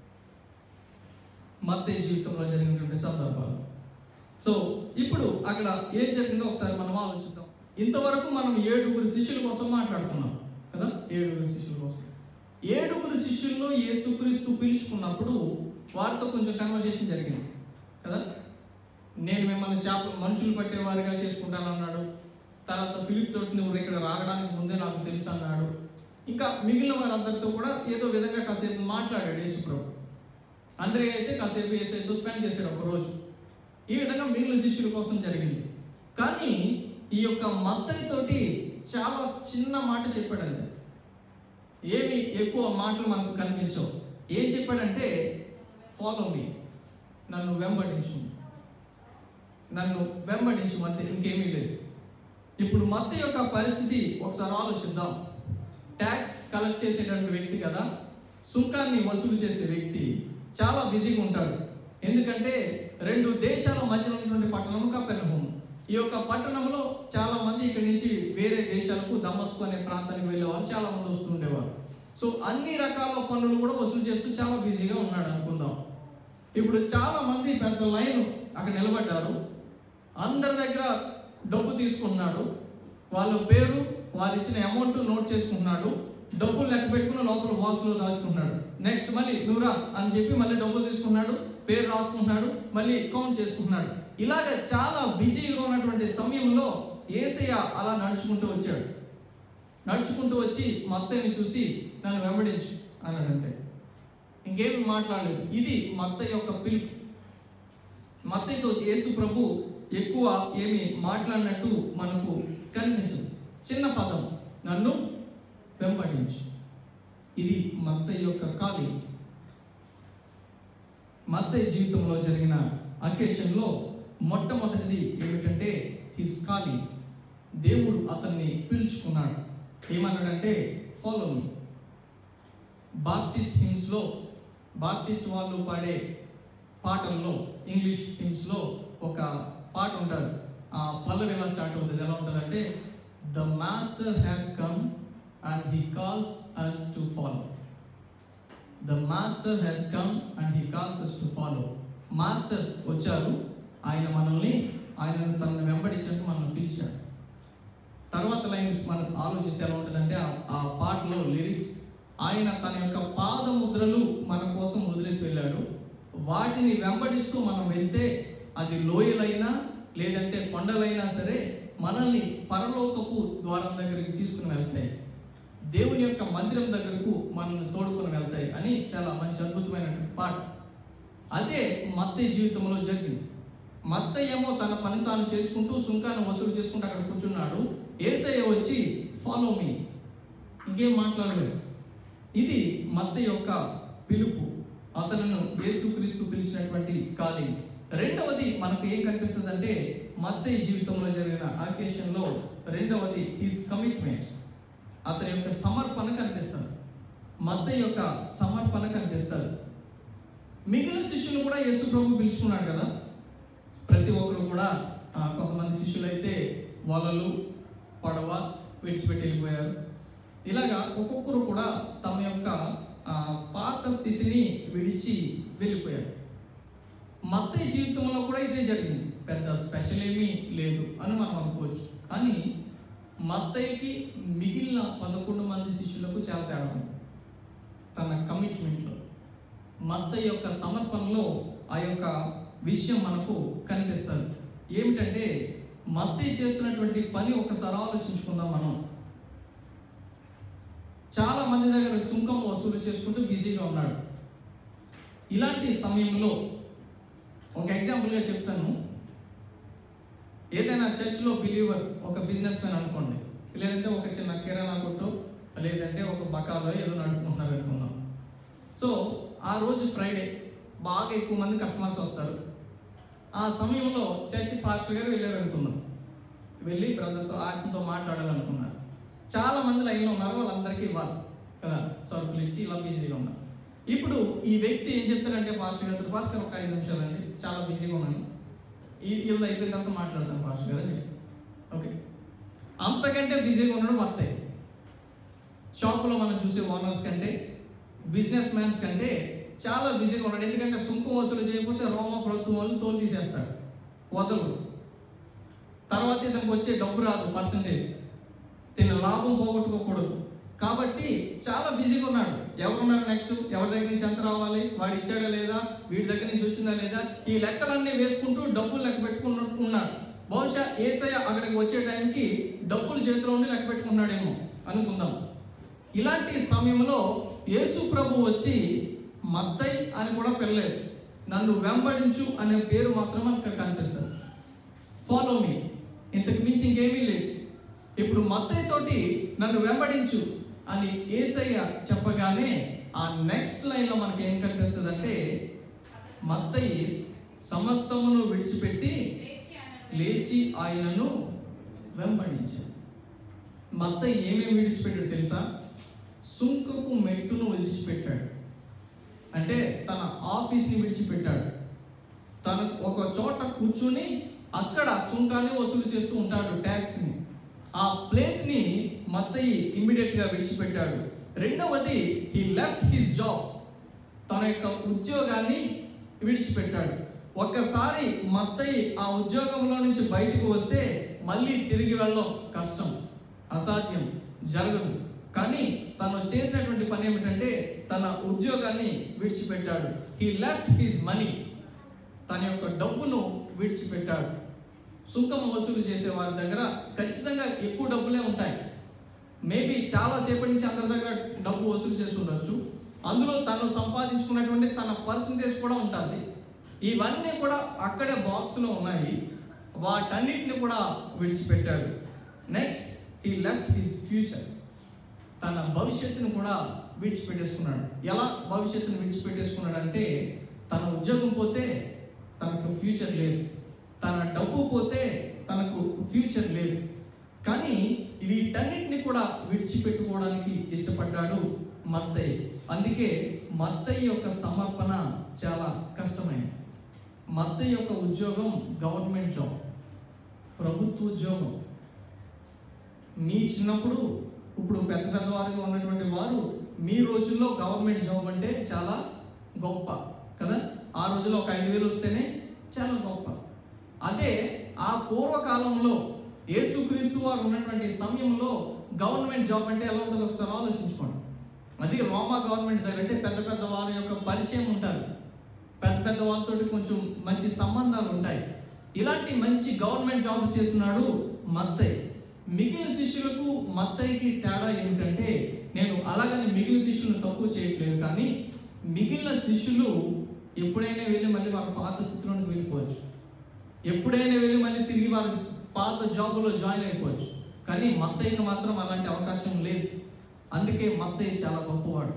మత్తయి జీవితంలో జరిగినటువంటి సందర్భాలు సో ఇప్పుడు అక్కడ ఏం జరిగిందో ఒకసారి మనం ఆలోచిద్దాం ఇంతవరకు మనం ఏడుగురు శిష్యుల కోసం మాట్లాడుకున్నాం కదా ఏడుగురు శిష్యుల కోసం ఏడుగురు శిష్యుల్లో యేసుక్రీస్తు పిలుచుకున్నప్పుడు వారితో కొంచెం కన్వర్సేషన్ జరిగింది కదా నేను మిమ్మల్ని చేప మనుషులు పట్టేవారిగా చేసుకుంటానన్నాడు తర్వాత ఫిలిప్ తోటి నువ్వు ఇక్కడ రావడానికి ముందే నాకు తెలుసు అన్నాడు ఇంకా మిగిలిన వారందరితో కూడా ఏదో విధంగా కాసేపు మాట్లాడాడు యేసు ప్రభు అందరి అయితే కాసేపు ఏసైతో స్పెండ్ చేశాడు ఒక రోజు ఈ విధంగా మిగిలిన శిష్యుల కోసం జరిగింది కానీ ఈ యొక్క మత్తయి తోటి చాలా చిన్న మాట చెప్పాడు అంతే ఏమి ఎక్కువ మాటలు మనకు కనిపించవు ఏం చెప్పాడంటే ఫాలో మీ నన్ను వెంబడించు నన్ను వెంబడించు అంతే ఇంకేమీ లేదు ఇప్పుడు మత్త యొక్క పరిస్థితి ఒకసారి ఆలోచిద్దాం ట్యాక్స్ కలెక్ట్ చేసేటువంటి వ్యక్తి కదా సుంకాన్ని వసూలు చేసే వ్యక్తి చాలా బిజీగా ఉంటాడు ఎందుకంటే రెండు దేశాల మధ్యలో ఉన్నటువంటి పట్టణం కపెర్నహూమ్ ఈ యొక్క పట్టణంలో చాలా మంది ఇక్కడి నుంచి వేరే దేశాలకు దమస్కు అనే ప్రాంతానికి వెళ్ళే వాళ్ళు చాలా మంది వస్తూ ఉండేవారు సో అన్ని రకాల పనులు కూడా వసూలు చేస్తూ చాలా బిజీగా ఉన్నాడు అనుకుందాం ఇప్పుడు చాలా మంది పెద్ద లైన్ అక్కడ నిలబడ్డారు అందరి దగ్గర డబ్బు తీసుకుంటున్నాడు వాళ్ళ పేరు వాళ్ళు ఇచ్చిన అమౌంట్ నోట్ చేసుకుంటున్నాడు డబ్బులు లెక్క పెట్టుకుని లోపల బాక్స్లో దాచుకుంటున్నాడు నెక్స్ట్ మళ్ళీ నువ్వురా అని చెప్పి మళ్ళీ డబ్బులు తీసుకున్నాడు పేరు రాసుకుంటున్నాడు మళ్ళీ కౌంట్ చేసుకుంటున్నాడు ఇలాగ చాలా బిజీగా ఉన్నటువంటి సమయంలో ఏసయ్య అలా నడుచుకుంటూ వచ్చాడు నడుచుకుంటూ వచ్చి మా అత్తయ్యని చూసి నన్ను వెంబడించు అన్నాడు అంతే ఇంకేమి మాట్లాడలేదు ఇది మా అత్తయ్య యొక్క పిలుపు మత్తయితో యేసు ప్రభు ఎక్కువ ఏమి మాట్లాడినట్టు మనకు కనిపించదు చిన్న పదం నన్ను వెంబడించు ఇది మత్తయ్య యొక్క ఖాళీ మత్తయ్య జీవితంలో జరిగిన అకేషన్లో మొట్టమొదటిది ఏమిటంటే హిస్ ఖాళీ దేవుడు అతన్ని పిలుచుకున్నాడు ఏమన్నాడంటే ఫాలో మీ బాప్టిస్ట్ హిమ్స్లో బాప్టిస్ట్ వాళ్ళు పాడే పాటల్లో ఇంగ్లీష్ హిమ్స్లో ఒక పాట ఉంటుంది ఆ పల్లవి ఎలా స్టార్ట్ అవుతుంది ఎలా ఉంటుంది అంటే the master have come and he calls us to follow the master has come and he calls us to follow master వచ్చారు ఆయన మనల్ని ఆయన తనను వెంబడించడానికి మనల్ని పిలిచాడు తర్వాత లైన్స్ మనం ఆలోచిస్తే ఎలా ఉంటుందంటే ఆ- ఆ పాటలో లిరిక్స్ ఆయన తన యొక్క పాదముద్రలు మన కోసం వదిలేసి వెళ్ళాడు వాటిని వెంబడిస్తూ మనం వెళ్తే అది లోయలైనా లేదంటే కొండలైనా సరే మనల్ని పరలోకపు ద్వారం దగ్గరికి తీసుకుని వెళ్తాయి దేవుని యొక్క మందిరం దగ్గరకు మనల్ని తోడుకొని వెళ్తాయి అని చాలా మంచి అద్భుతమైనటువంటి పాట అదే మత్తయ్య జీవితంలో జరిగింది మత్తయ్య ఏమో తన పని తాను చేసుకుంటూ సుంకాన్ని వసూలు చేసుకుంటూ అక్కడ కూర్చున్నాడు ఏసయ్య వచ్చి ఫాలో మీ ఇంకేం మాట్లాడలేదు ఇది మత్త యొక్క పిలుపు అతను యేసుక్రీస్తు పిలిచినటువంటి కాలింగ్ రెండవది మనకు ఏం కనిపిస్తుంది అంటే మత్తయ్య జీవితంలో జరిగిన అకేషన్లో రెండవది హిస్ కమిట్మెంట్ అతని యొక్క సమర్పణ కనిపిస్తుంది మత్త యొక్క సమర్పణ కనిపిస్తుంది మిగిలిన శిష్యులు కూడా యేసు ప్రభు పిలుచుకున్నాడు కదా ప్రతి ఒక్కరు కూడా ఆ, కొంతమంది శిష్యులు అయితే వలలు పడవ విడిచిపెట్టి వెళ్ళిపోయారు ఇలాగా ఒక్కొక్కరు కూడా తమ యొక్క ఆ, పాత స్థితిని విడిచి వెళ్ళిపోయారు మత్తయ్య జీవితంలో కూడా ఇదే జరిగింది పెద్ద స్పెషల్ ఏమీ లేదు అని మనం అనుకోవచ్చు కానీ మత్తయ్యకి మిగిలిన పదకొండు మంది శిష్యులకు చాలా తేడా ఉంది తన కమిట్మెంట్లో మత్తయ్య యొక్క సమర్పణలో ఆ యొక్క విషయం మనకు కనిపిస్తుంది ఏమిటంటే మత్తయ్య చేస్తున్నటువంటి పని ఒకసారి ఆలోచించుకుందాం మనం చాలా మంది దగ్గర సుంకం వసూలు చేసుకుంటూ బిజీగా ఉన్నాడు ఇలాంటి సమయంలో ఒక ఎగ్జాంపుల్గా చెప్తాను ఏదైనా చర్చ్లో బిలీవర్ ఒక బిజినెస్ మ్యాన్ అనుకోండి లేదంటే ఒక చిన్న కిరాణా కొట్టు లేదంటే ఒక బకాలో ఏదో నడుపుకుంటున్నారు అనుకుందాం సో ఆ రోజు ఫ్రైడే బాగా ఎక్కువ మంది కస్టమర్స్ వస్తారు ఆ సమయంలో చర్చ్ పాస్టర్ గారు వెళ్ళారు అనుకుందాం వెళ్ళి బ్రదర్తో ఆయనతో మాట్లాడాలనుకున్నారు చాలా మంది లైన్లో ఉన్నారు వాళ్ళందరికీ ఇవ్వాలి కదా సరుకులు ఇచ్చి ఇలా బిజీగా ఉన్నారు ఇప్పుడు ఈ వ్యక్తి ఏం చెప్తారంటే పాస్టర్ గారితో పాస్టర్ ఒక ఐదు నిమిషాలు అండి చాలా బిజీగా ఉన్నాను ఈ వీళ్ళు అయిపోయిన తర్వాత మాట్లాడతాను పాస్టర్ గారు అని చెప్పి ఓకే అంతకంటే బిజీగా ఉండడం అత్తయ్య షాపులో మనం చూసే ఓనర్స్ కంటే బిజినెస్ మ్యాన్స్ కంటే చాలా బిజీగా ఉన్నాడు ఎందుకంటే సుంకం వసూలు చేయకపోతే రోమ ప్రభుత్వం వాళ్ళు తోలు తీసేస్తారు వదలు తర్వాత ఇతనికి వచ్చే డబ్బు రాదు పర్సంటేజ్ తిన లాభం పోగొట్టుకోకూడదు కాబట్టి చాలా బిజీగా ఉన్నాడు ఎవరున్నారు నెక్స్ట్ ఎవరి దగ్గర నుంచి ఎంత రావాలి వాడు ఇచ్చాడా లేదా వీడి దగ్గర నుంచి వచ్చిందా లేదా ఈ లెక్కలన్నీ వేసుకుంటూ డబ్బులు లెక్క పెట్టుకున్న ఉన్నాడు బహుశా ఏసయ్య అక్కడికి వచ్చే టైంకి డబ్బులు చేతిలో ఉండి లెక్క పెట్టుకున్నాడేమో అనుకుందాం ఇలాంటి సమయంలో యేసు ప్రభు వచ్చి మత్తై అని కూడా పిల్లలేదు నన్ను వెంబడించు అనే పేరు మాత్రం మనకు కనిపిస్తుంది ఫాలో మీ ఇంతకు మించి ఇంకేమీ లేదు ఇప్పుడు మత్తయ్య తోటి నన్ను వెంబడించు అని ఏసయ్య చెప్పగానే ఆ నెక్స్ట్ లైన్లో మనకి ఏం కనిపిస్తుంది అంటే మత్తయ్య సమస్తమును విడిచిపెట్టి లేచి ఆయనను లేచి ఆయనను వెంబడించాడు మత్తయ్య ఏమేమి విడిచిపెట్టాడు తెలుసా సుంకపు మెట్టును విడిచిపెట్టాడు అంటే తన ఆఫీస్ని విడిచిపెట్టాడు తను ఒక చోట కూర్చుని అక్కడ సుంకాన్ని వసూలు చేస్తూ ఉంటాడు ట్యాక్స్ని ఆ ప్లేస్ని మత్తయి ఇమ్మీడియట్గా విడిచిపెట్టాడు రెండవది ఈ లెఫ్ట్ హిస్ జాబ్ తన యొక్క ఉద్యోగాన్ని విడిచిపెట్టాడు ఒక్కసారి మత్తయి ఆ ఉద్యోగంలో నుంచి బయటకు వస్తే మళ్ళీ తిరిగి వెళ్ళడం కష్టం అసాధ్యం జరగదు కానీ తను చేసినటువంటి పని ఏమిటంటే తన ఉద్యోగాన్ని విడిచిపెట్టాడు హీ లెఫ్ట్ హిస్ మనీ తన యొక్క డబ్బును విడిచిపెట్టాడు సుంకం వసూలు చేసే వారి దగ్గర ఖచ్చితంగా ఎక్కువ డబ్బులే ఉంటాయి మేబీ చాలా సేపటి నుంచి అందరి దగ్గర డబ్బు వసూలు చేసి ఉండొచ్చు అందులో తను సంపాదించుకున్నటువంటి తన పర్సంటేజ్ కూడా ఉంటుంది ఇవన్నీ కూడా అక్కడే బాక్స్లో ఉన్నాయి వాటన్నిటిని కూడా విడిచిపెట్టాడు నెక్స్ట్ ఈ లెఫ్ట్ హిస్ ఫ్యూచర్ తన భవిష్యత్తును కూడా విడిచిపెట్టేసుకున్నాడు ఎలా భవిష్యత్తును విడిచిపెట్టేసుకున్నాడు అంటే తన ఉద్యోగం పోతే తనకు ఫ్యూచర్ లేదు తన డబ్బు పోతే తనకు ఫ్యూచర్ లేదు కానీ వీటన్నిటిని కూడా విడిచిపెట్టుకోవడానికి ఇష్టపడ్డాడు మత్తయ్య అందుకే మత్తయ్య యొక్క సమర్పణ చాలా కష్టమైంది మత్తయ్య యొక్క ఉద్యోగం గవర్నమెంట్ జాబ్ ప్రభుత్వ ఉద్యోగం మీ చిన్నప్పుడు ఇప్పుడు పెద్ద పెద్ద వారుగా ఉన్నటువంటి వారు మీ రోజుల్లో గవర్నమెంట్ జాబ్ అంటే చాలా గొప్ప కదా ఆ రోజుల్లో ఒక ఐదు వేలు వస్తేనే చాలా గొప్ప అదే ఆ పూర్వకాలంలో యేసుక్రీస్తు వారు ఉన్నటువంటి సమయంలో గవర్నమెంట్ జాబ్ అంటే ఎలా ఉంటుందో ఒకసారి ఆలోచించుకోండి అది రోమా గవర్నమెంట్ దగ్గర అంటే పెద్ద పెద్ద వారి యొక్క పరిచయం ఉంటారు పెద్ద పెద్ద వాళ్ళతో కొంచెం మంచి సంబంధాలు ఉంటాయి ఇలాంటి మంచి గవర్నమెంట్ జాబ్ చేస్తున్నాడు మత్తయ్య మిగిలిన శిష్యులకు మత్తయ్యకి తేడా ఏమిటంటే నేను అలాగని మిగిలిన శిష్యులను తక్కువ చేయట్లేదు కానీ మిగిలిన శిష్యులు ఎప్పుడైనా వెళ్ళి మళ్ళీ వారి పాత స్థితిలోకి వెళ్ళిపోవచ్చు ఎప్పుడైనా వెళ్ళి మళ్ళీ తిరిగి వారి పాత జాబులో జాయిన్ అయిపోవచ్చు కానీ మత్తయ్యకి మాత్రం అలాంటి అవకాశం లేదు అందుకే మత్తయ్య చాలా గొప్పవాడు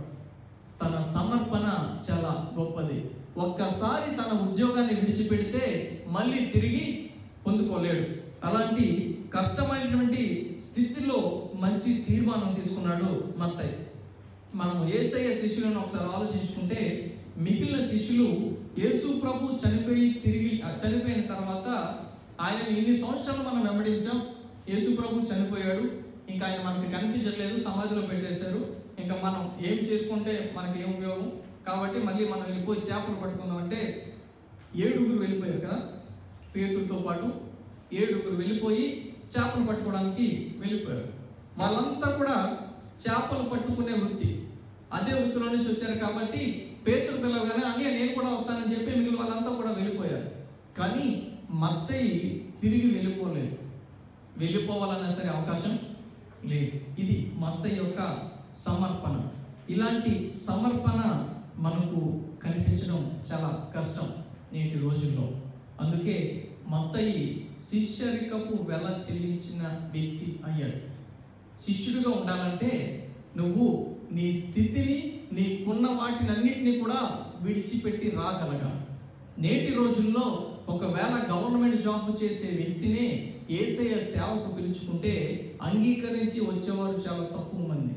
తన సమర్పణ చాలా గొప్పది ఒక్కసారి తన ఉద్యోగాన్ని విడిచిపెడితే మళ్ళీ తిరిగి పొందుకోలేడు అలాంటి కష్టమైనటువంటి స్థితిలో మంచి తీర్మానం తీసుకున్నాడు మత్తయ్య మనము ఏసయ్య శిష్యులను ఒకసారి ఆలోచించుకుంటే మిగిలిన శిష్యులు యేసు ప్రభు చనిపోయి తిరిగి ఆ, చనిపోయిన తర్వాత ఆయన ఇన్ని సంవత్సరాలు మనం వెంబడించాం యేసు ప్రభు చనిపోయాడు ఇంకా ఆయన మనకి కనిపించట్లేదు సమాధిలో పెట్టేశారు ఇంకా మనం ఏం చేసుకుంటే మనకి ఏం ఉపయోగం కాబట్టి మళ్ళీ మనం వెళ్ళిపోయి చేపలు పట్టుకుందాం అంటే ఏడుగురు వెళ్ళిపోయారు కదా పేతులతో పాటు ఏడుగురు వెళ్ళిపోయి చేపలు పట్టుకోవడానికి వెళ్ళిపోయారు వాళ్ళంతా కూడా చేపలు పట్టుకునే వృత్తి అదే వృత్తిలో నుంచి వచ్చారు కాబట్టి పేతురు పిల్లగానే అన్నీ నేను కూడా వస్తానని చెప్పి మిగిలిన వాళ్ళంతా కూడా వెళ్ళిపోయారు కానీ మత్తయి తిరిగి వెళ్ళిపోలేదు వెళ్ళిపోవాలన్నా సరే అవకాశం లేదు ఇది మత్తయి యొక్క సమర్పణ ఇలాంటి సమర్పణ మనకు కనిపించడం చాలా కష్టం నేటి రోజుల్లో అందుకే మత్తయి శిష్యరికపు వెల చెల్లించిన వ్యక్తి అయ్యాడు శిష్యుడిగా ఉండాలంటే నువ్వు నీ స్థితిని నీకున్న వాటినన్నిటినీ కూడా విడిచిపెట్టి రాగలగాలి నేటి రోజుల్లో ఒకవేళ గవర్నమెంట్ జాబ్ చేసే వ్యక్తిని ఏసయ్య సేవకు పిలుచుకుంటే అంగీకరించి వచ్చేవారు చాలా తక్కువ మంది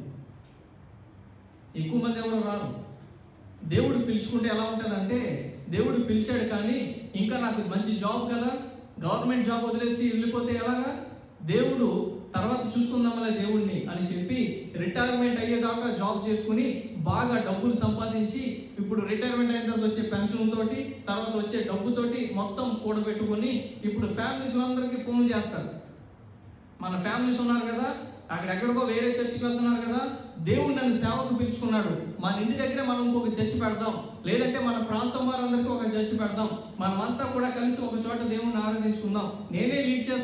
ఎక్కువ మంది ఎవరు రారు దేవుడు పిలుచుకుంటే ఎలా ఉంటుందంటే దేవుడు పిలిచాడు కానీ ఇంకా నాకు మంచి జాబ్ కదా గవర్నమెంట్ జాబ్ వదిలేసి వెళ్ళిపోతే ఎలాగా దేవుడు తర్వాత చూసుకుందామలే దేవుణ్ణి అని చెప్పి రిటైర్మెంట్ అయ్యేదాకా జాబ్ చేసుకుని బాగా డబ్బులు సంపాదించి ఇప్పుడు రిటైర్మెంట్ అయిన తర్వాత వచ్చే పెన్షన్ తోటి తర్వాత వచ్చే డబ్బుతోటి మొత్తం కూడబెట్టుకొని ఇప్పుడు ఫ్యామిలీస్ అందరికీ ఫోన్ చేస్తారు మన ఫ్యామిలీస్ ఉన్నారు కదా అక్కడెక్కడికో వేరే చర్చికి వెళ్తున్నారు కదా దేవుడు నన్ను సేవకు పిలుచుకున్నాడు మన ఇంటి దగ్గరే మనం ఇంకొక చర్చి పెడదాం లేదంటే మన ప్రాంతం వారందరికీ ఒక చర్చి పెడదాం మనమంతా కూడా కలిసి ఒక చోట దేవుణ్ణి ఆరాధించుకుందాం నేనే లీడ్ చేస్తాను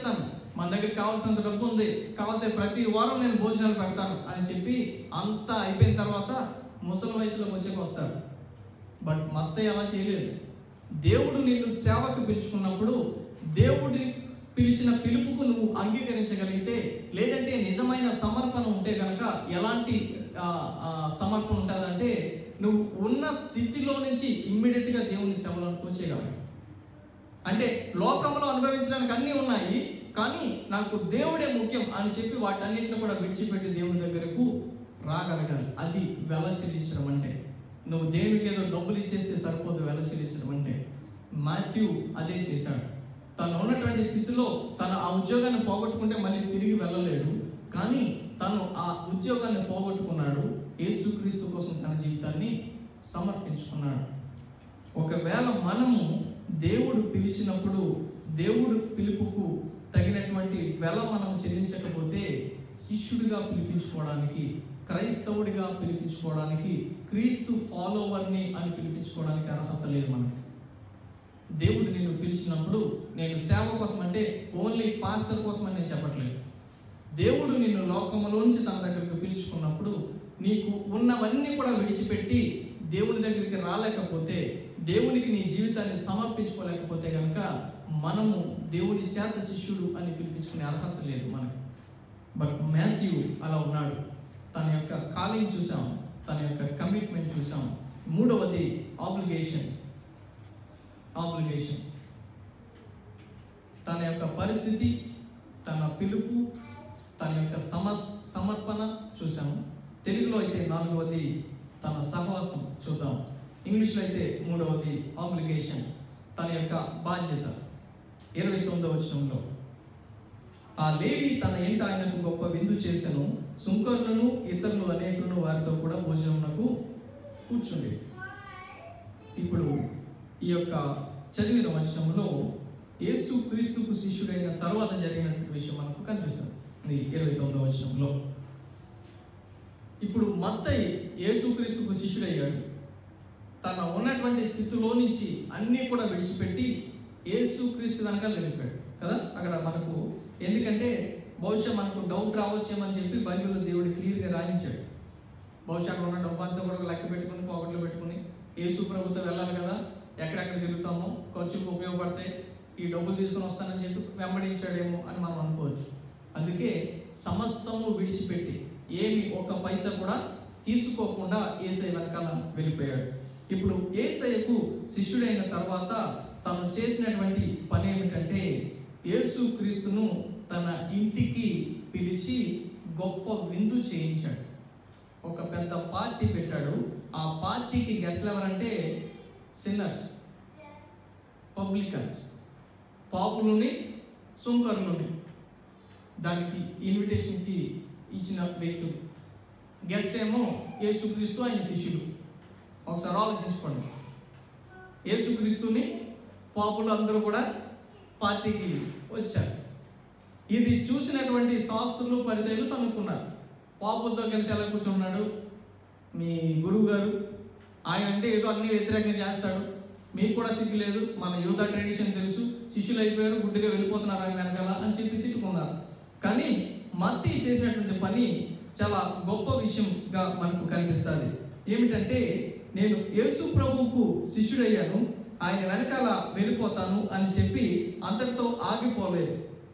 మన దగ్గర కావాల్సినంత డబ్బు ఉంది కావాలంటే ప్రతి వారం నేను భోజనాలు పెడతాను అని చెప్పి అంతా అయిపోయిన తర్వాత ముసలి వయసులోకి వచ్చాక వస్తారు బట్ మత్తయ్య అలా చేయలేదు దేవుడు నిన్ను సేవకు పిలుచుకున్నప్పుడు దేవుడి పిలిచిన పిలుపుకు నువ్వు అంగీకరించగలిగితే లేదంటే నిజమైన సమర్పణ ఉంటే కనుక ఎలాంటి ఆ, ఆ, సమర్పణ ఉంటుందంటే నువ్వు ఉన్న స్థితిలో నుంచి ఇమ్మీడియట్గా దేవుని సేవలను కూర్చేయగలవు అంటే లోకంలో అనుభవించడానికి అన్నీ ఉన్నాయి కానీ నాకు దేవుడే ముఖ్యం అని చెప్పి వాటన్నిటిని కూడా విడిచిపెట్టి దేవుని దగ్గరకు రాగలగాలి అది వెల చెల్లించడం అంటే నువ్వు దేవునికి ఏదో డబ్బులు ఇచ్చేస్తే సరిపోదు వెల చెల్లించడం అంటే మాథ్యూ అదే చేశాడు తను ఉన్నటువంటి స్థితిలో తను ఆ ఉద్యోగాన్ని పోగొట్టుకుంటే మళ్ళీ తిరిగి వెళ్ళలేడు కానీ తను ఆ ఉద్యోగాన్ని పోగొట్టుకున్నాడు యేసుక్రీస్తు కోసం తన జీవితాన్ని సమర్పించుకున్నాడు ఒకవేళ మనము దేవుడు పిలిచినప్పుడు దేవుడు పిలుపుకు తగినటువంటి వెల మనం చెల్లించకపోతే శిష్యుడిగా పిలిపించుకోవడానికి క్రైస్తవుడిగా పిలిపించుకోవడానికి క్రీస్తు ఫాలోవర్ని అని పిలిపించుకోవడానికి అర్హత లేదు మనకి దేవుడు నిన్ను పిలిచినప్పుడు నేను సేవ కోసం అంటే ఓన్లీ పాస్టర్ కోసం అని నేను చెప్పట్లేదు దేవుడు నిన్ను లోకములోంచి తన దగ్గరికి పిలుచుకున్నప్పుడు నీకు ఉన్నవన్నీ కూడా విడిచిపెట్టి దేవుని దగ్గరికి రాలేకపోతే దేవునికి నీ జీవితాన్ని సమర్పించుకోలేకపోతే కనుక మనము దేవుని చేత శిష్యుడు అని పిలిపించుకునే అర్హత లేదు మనకి బట్ మాథ్యూ అలా ఉన్నాడు తన యొక్క కాలింగ్ చూసాం తన యొక్క కమిట్మెంట్ చూసాం మూడవది ఆబ్లిగేషన్ ఆబ్లిగేషన్ తన యొక్క పరిస్థితి తన పిలుపు తన యొక్క సమర్ సమర్పణ చూసాము తెలుగులో అయితే నాలుగవది తన సహవాసం చూద్దాం ఇంగ్లీష్లో అయితే మూడవది ఆబ్లిగేషన్ తన యొక్క బాధ్యత ఇరవై తొమ్మిదవ వచనంలో ఆ లేవి తన ఇంట ఆయనకు గొప్ప విందు చేసెను సుంకరులను ఇతరులు అనేకులను వారితో కూడా భోజనమునకు కూర్చుండి ఇప్పుడు ఈ యొక్క చదివిన వచనంలో యేసు క్రీస్తుకు శిష్యుడైన తర్వాత జరిగినటువంటి విషయం మనకు కనిపిస్తుంది ఇది ఇరవై తొమ్మిదవ వచనంలో ఇప్పుడు మత్తయి యేసుక్రీస్తుకు శిష్యుడయ్యాడు తన ఉన్నటువంటి స్థితిలో నుంచి అన్నీ కూడా విడిచిపెట్టి యేసుక్రీస్తు వెనక వెళ్ళిపోయాడు కదా అక్కడ మనకు ఎందుకంటే బహుశా మనకు డౌట్ రావచ్చేమని చెప్పి బైబిల్లో దేవుడు క్లియర్గా రాయించాడు బహుశా అక్కడ ఉన్న డబ్బు అంతా కూడా లెక్క పెట్టుకుని పాకెట్లో పెట్టుకుని యేసు ప్రభుత్వం వెళ్ళాలి కదా ఎక్కడెక్కడ తిరుగుతామో ఖర్చుకు ఉపయోగపడతాయి ఈ డబ్బులు తీసుకొని వస్తానని చెప్పి వెంబడించాడేమో అని మనం అనుకోవచ్చు అందుకే సమస్తము విడిచిపెట్టి ఏమి ఒక పైసా కూడా తీసుకోకుండా ఏసై వెనకాల వెళ్ళిపోయాడు ఇప్పుడు ఏసయ్యకు శిష్యుడైన తర్వాత తను చేసినటువంటి పని ఏమిటంటే యేసు క్రీస్తును తన ఇంటికి పిలిచి గొప్ప విందు చేయించాడు ఒక పెద్ద పార్టీ పెట్టాడు ఆ పార్టీకి గెస్ట్లు ఎవరంటే సిన్నర్స్ పబ్లికన్స్ పాపులని సుంకరులని దానికి ఇన్విటేషన్కి ఇచ్చిన వ్యక్తులు గెస్ట్ ఏమో యేసుక్రీస్తు ఆయన శిష్యుడు ఒకసారి ఆలోచించుకోండి యేసుక్రీస్తుని పాపులు అందరూ కూడా పార్టీకి వచ్చారు ఇది చూసినటువంటి శాస్త్రులు పరిచయలు చదువుకున్నారు పాపులతో కలిసి ఎలా కూర్చున్నాడు మీ గురువు గారు ఆయన అంటే ఏదో అన్ని వ్యతిరేకంగా చేస్తాడు మీకు కూడా సిగ్గు లేదు మన యూదా ట్రెడిషన్ తెలుసు శిష్యులు అయిపోయారు గుడ్డిగా వెళ్ళిపోతున్నారు ఆయన వెనకాల అని చెప్పి తిట్టుకున్నారు కానీ మత్తి చేసినటువంటి పని చాలా గొప్ప విషయంగా మనకు కనిపిస్తుంది ఏమిటంటే నేను యేసు ప్రభువుకు శిష్యుడయ్యాను ఆయన వెనకాల వెళ్ళిపోతాను అని చెప్పి అంతటితో ఆగిపోలేదు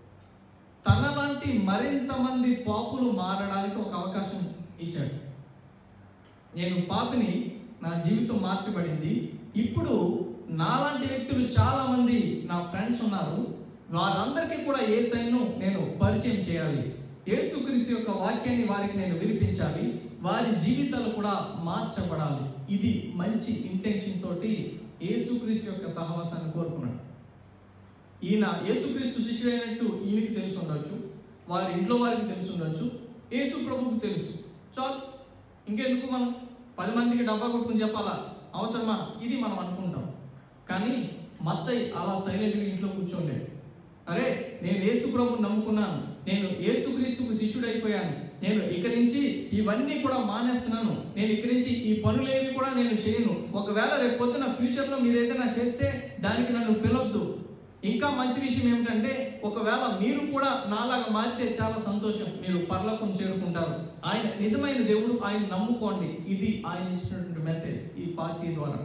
తనలాంటి మరింత మంది పాపులు మారడానికి ఒక అవకాశం ఇచ్చాడు నేను పాపిని నా జీవితం మార్చబడింది ఇప్పుడు నాలాంటి వ్యక్తులు చాలా మంది నా ఫ్రెండ్స్ ఉన్నారు వారందరికీ కూడా ఏ సైన్ను నేను పరిచయం చేయాలి యేసుక్రీస్తు యొక్క వాక్యాన్ని వారికి నేను వినిపించాలి వారి జీవితాలు కూడా మార్చబడాలి ఇది మంచి ఇంటెన్షన్ తోటి యేసుక్రీస్తు యొక్క సహవాసాన్ని కోరుకున్నాడు ఈయన యేసుక్రీస్తు శిష్యుడైనట్టు ఈయనకి తెలిసి ఉండొచ్చు వారి ఇంట్లో వారికి తెలిసి ఉండొచ్చు యేసు ప్రభువుకు తెలుసు చాలు ఇంకెందుకు మనం పది మందికి డబ్బా కొట్టుకుని చెప్పాలా అవసరమా ఇది మనం అనుకుంటాం కానీ మత్తయి అలా సైలెంట్గా ఇంట్లో కూర్చోలేదు అరే నేను యేసు ప్రభుని నమ్ముకున్నాను నేను యేసుక్రీస్తుకు శిష్యుడైపోయాను నేను ఇక నుంచి ఇవన్నీ కూడా మానేస్తున్నాను నేను ఇక నుంచి ఈ పనులేవి కూడా నేను చేయను ఒకవేళ రేపు పొద్దున ఫ్యూచర్లో మీరు ఏదైనా చేస్తే దానికి నన్ను పిలవద్దు ఇంకా మంచి విషయం ఏమిటంటే ఒకవేళ మీరు కూడా నాలాగా మారితే చాలా సంతోషం మీరు పరలోకం చేరుకుంటారు ఆయన నిజమైన దేవుడు ఆయన నమ్ముకోండి ఇది ఆయన ఇచ్చినటువంటి మెసేజ్ ఈ పార్టీ ద్వారా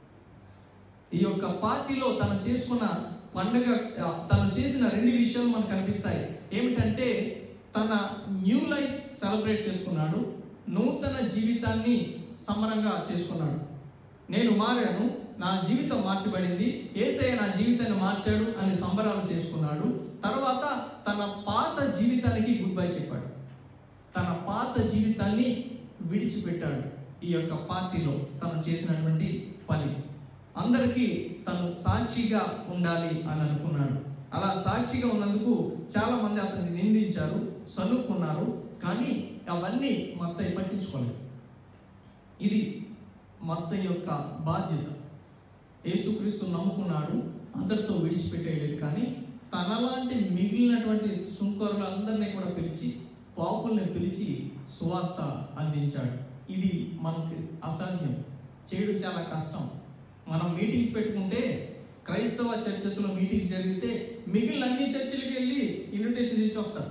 ఈ యొక్క పార్టీలో తను చేసుకున్న పండుగ ఆ, తను చేసిన రెండు విషయాలు మనకు కనిపిస్తాయి ఏమిటంటే తన న్యూ లైఫ్ సెలబ్రేట్ చేసుకున్నాడు నూతన జీవితాన్ని సమరంగా చేసుకున్నాడు నేను మారాను నా జీవితం మార్చబడింది ఏసయ్య నా జీవితాన్ని మార్చాడు అని సంబరాలు చేసుకున్నాడు తర్వాత తన పాత జీవితానికి గుడ్ బై చెప్పాడు తన పాత జీవితాన్ని విడిచిపెట్టాడు ఈ యొక్క పార్టీలో తను చేసినటువంటి పని అందరికీ తను సాక్షిగా ఉండాలి అని అనుకున్నాడు అలా సాక్షిగా ఉన్నందుకు చాలా మంది అతన్ని నిందించారు సనుక్కున్నారు కానీ అవన్నీ మత్తయ్య పట్టించుకోలేదు ఇది మత్తయ్య యొక్క బాధ్యత యేసుక్రీస్తు నమ్ముకున్నాడు అందరితో విడిచిపెట్టేయలేదు కానీ తనలాంటి మిగిలినటువంటి సుంకరులందరినీ కూడా పిలిచి పాపుల్ని పిలిచి సువార్త అందించాడు ఇది మనకి అసాధ్యం చేయడం చాలా కష్టం మనం మీటింగ్స్ పెట్టుకుంటే క్రైస్తవ చర్చెస్లో మీటింగ్స్ జరిగితే మిగిలిన అన్ని చర్చిలకి వెళ్ళి ఇన్విటేషన్ ఇచ్చి వస్తారు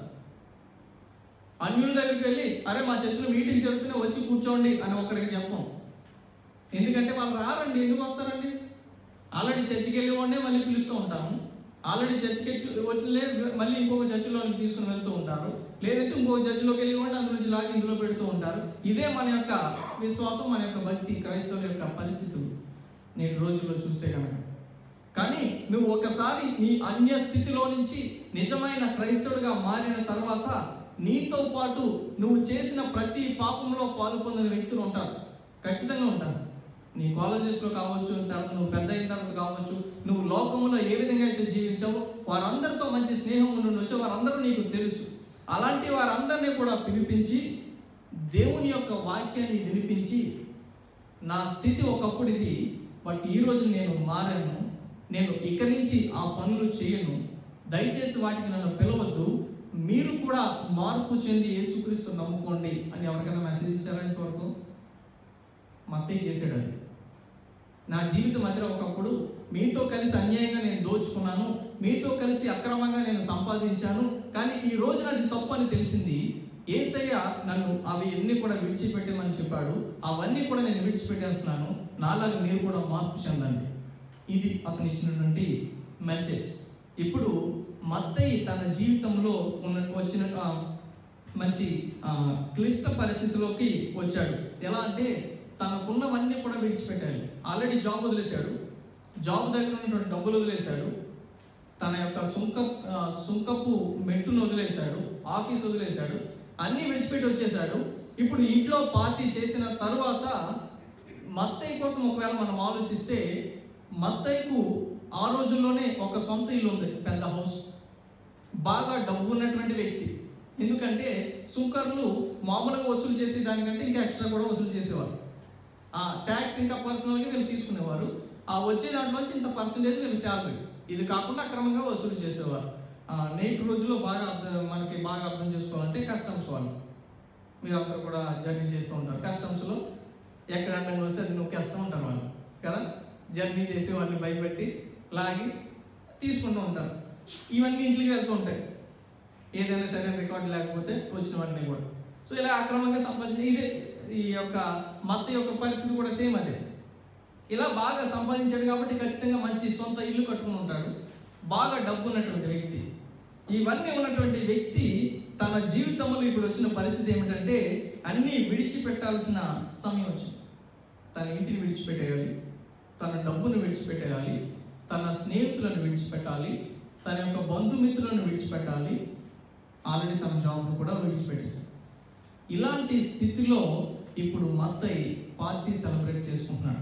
అన్యుల దగ్గరికి వెళ్ళి అరే మా చర్చిలో మీటింగ్ జరుగుతున్నాయి వచ్చి కూర్చోండి అని ఒక్కడికి చెప్పం ఎందుకంటే వాళ్ళు రారండి ఎందుకు వస్తారండి ఆల్రెడీ చర్చికి వెళ్ళి వాడినే మళ్ళీ పిలుస్తూ ఉంటాము ఆల్రెడీ చర్చికి వచ్చి వదిలే మళ్ళీ ఇంకొక చర్చిలోకి తీసుకుని వెళ్తూ ఉంటారు లేదంటే ఇంకొక చర్చిలోకి వెళ్ళి వాడిని అందులో నుంచి లాగి ఇందులో పెడుతూ ఉంటారు ఇదే మన యొక్క విశ్వాసం మన యొక్క భక్తి క్రైస్తవుల యొక్క పరిస్థితులు నేటి రోజుల్లో చూస్తే కనుక కానీ నువ్వు ఒకసారి నీ అన్య స్థితిలో నుంచి నిజమైన క్రైస్తవుడిగా మారిన తర్వాత నీతో పాటు నువ్వు చేసిన ప్రతి పాపంలో పాల్పొందిన వ్యక్తులు ఉంటారు ఖచ్చితంగా ఉంటారు నీ కాలేజెస్లో కావచ్చు తర్వాత నువ్వు పెద్ద అయిన తర్వాత కావచ్చు నువ్వు లోకంలో ఏ విధంగా అయితే జీవించావో వారందరితో మంచి స్నేహం ఉండి వచ్చో వారందరూ నీకు తెలుసు అలాంటి వారందరినీ కూడా పిలిపించి దేవుని యొక్క వాక్యాన్ని వినిపించి నా స్థితి ఒకప్పుడు ఇది బట్ ఈ రోజు నేను మారాను నేను ఇక నుంచి ఆ పనులు చేయను దయచేసి వాటికి నన్ను పిలవద్దు మీరు కూడా మార్పు చెంది యేసుక్రీస్తు నమ్ముకోండి అని ఎవరికైనా మెసేజ్ ఇచ్చారా ఇంతవరకు మత్తయ్య చేశాడు అది నా జీవితం మధ్య ఒకప్పుడు మీతో కలిసి అన్యాయంగా నేను దోచుకున్నాను మీతో కలిసి అక్రమంగా నేను సంపాదించాను కానీ ఈ రోజు అది తప్పని తెలిసింది ఏసయ్య నన్ను అవి ఎన్ని కూడా విడిచిపెట్టమని చెప్పాడు అవన్నీ కూడా నేను విడిచిపెట్టేస్తున్నాను నాలాగా మీరు కూడా మార్పు చెందండి ఇది అతను ఇచ్చినటువంటి మెసేజ్ ఇప్పుడు మత్తయి తన జీవితంలో ఉన్న వచ్చిన ఆ, మంచి ఆ, క్లిష్ట పరిస్థితిలోకి వచ్చాడు ఎలా అంటే తనకున్నవన్నీ కూడా విడిచిపెట్టాలి ఆల్రెడీ జాబ్ వదిలేశాడు జాబ్ దగ్గర ఉన్నటువంటి డబ్బులు వదిలేశాడు తన యొక్క సుంక ఆ, సుంకపు మెట్టును వదిలేశాడు ఆఫీస్ వదిలేశాడు అన్నీ విడిచిపెట్టి వచ్చేసాడు ఇప్పుడు ఇంట్లో పార్టీ చేసిన తరువాత మత్తయ్య కోసం ఒకవేళ మనం ఆలోచిస్తే మత్తయ్యకు ఆ రోజుల్లోనే ఒక సొంత ఇల్లు ఉంది పెద్ద హౌస్ బాగా డబ్బు ఉన్నటువంటి వ్యక్తి ఎందుకంటే సుంకర్లు మామూలుగా వసూలు చేసే దానికంటే ఇంకా ఎక్స్ట్రా కూడా వసూలు చేసేవారు ఆ ట్యాక్స్ ఇంకా పర్సనల్గా వీళ్ళు తీసుకునేవారు ఆ వచ్చే దాంట్లోంచి ఇంత పర్సంటేజ్ వీళ్ళు శాలరీ ఇది కాకుండా అక్రమంగా వసూలు చేసేవారు ఆ, నేటి రోజుల్లో బాగా అర్థం మనకి బాగా అర్థం చేసుకోవాలంటే కస్టమ్స్ వాళ్ళు మీరు అందరూ కూడా జర్నీ చేస్తూ ఉంటారు కస్టమ్స్లో ఎక్కడ అడ్డంగా వస్తే అది నొక్కేస్తూ ఉంటారు వాళ్ళు కదా జర్నీ చేసి వాళ్ళని భయపెట్టి లాగి తీసుకుంటూ ఉంటారు ఇవన్నీ ఇంటికి వెళ్తూ ఉంటాయి ఏదైనా సరే రికార్డు లేకపోతే వచ్చిన వాటిని కూడా సో ఇలా అక్రమంగా సంపాదించి ఇదే ఈ యొక్క మత యొక్క పరిస్థితి కూడా సేమ్ అదే ఇలా బాగా సంపాదించాడు కాబట్టి ఖచ్చితంగా మంచి సొంత ఇల్లు కట్టుకుని ఉంటాడు బాగా డబ్బు ఉన్నటువంటి వ్యక్తి ఇవన్నీ ఉన్నటువంటి వ్యక్తి తన జీవితంలో ఇప్పుడు వచ్చిన పరిస్థితి ఏమిటంటే అన్నీ విడిచిపెట్టాల్సిన సమయం వచ్చింది తన ఇంటిని విడిచిపెట్టేయాలి తన డబ్బును విడిచిపెట్టేయాలి తన స్నేహితులను విడిచిపెట్టాలి తన యొక్క బంధుమిత్రులను విడిచిపెట్టాలి ఆల్రెడీ తన జాబ్ను కూడా విడిచిపెట్టేసి ఇలాంటి స్థితిలో ఇప్పుడు మత్తయి పార్టీ సెలబ్రేట్ చేసుకుంటున్నాడు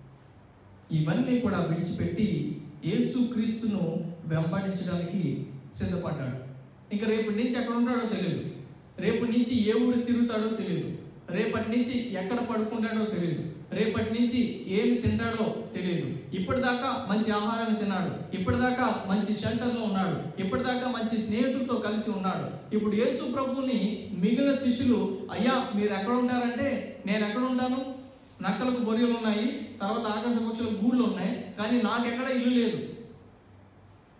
ఇవన్నీ కూడా విడిచిపెట్టి యేసు క్రీస్తును వెంబడించడానికి సిద్ధపడ్డాడు ఇంకా రేపటి నుంచి ఎక్కడ ఉంటాడో తెలియదు రేపటి నుంచి ఏ ఊరు తిరుగుతాడో తెలియదు రేపటి నుంచి ఎక్కడ పడుకుంటాడో తెలియదు రేపటి నుంచి ఏమి తింటాడో తెలియదు ఇప్పటిదాకా మంచి ఆహారాన్ని తిన్నాడు ఇప్పటిదాకా మంచి షెల్టర్లో ఉన్నాడు ఇప్పటిదాకా మంచి స్నేహితులతో కలిసి ఉన్నాడు ఇప్పుడు యేసు ప్రభుని మిగిలిన శిష్యులు అయ్యా మీరు ఎక్కడ ఉంటారంటే నేను ఎక్కడ ఉంటాను నక్కలకు బొరియలు ఉన్నాయి తర్వాత ఆకాశ పక్షులకు గూళ్ళు ఉన్నాయి కానీ నాకెక్కడ ఇల్లు లేదు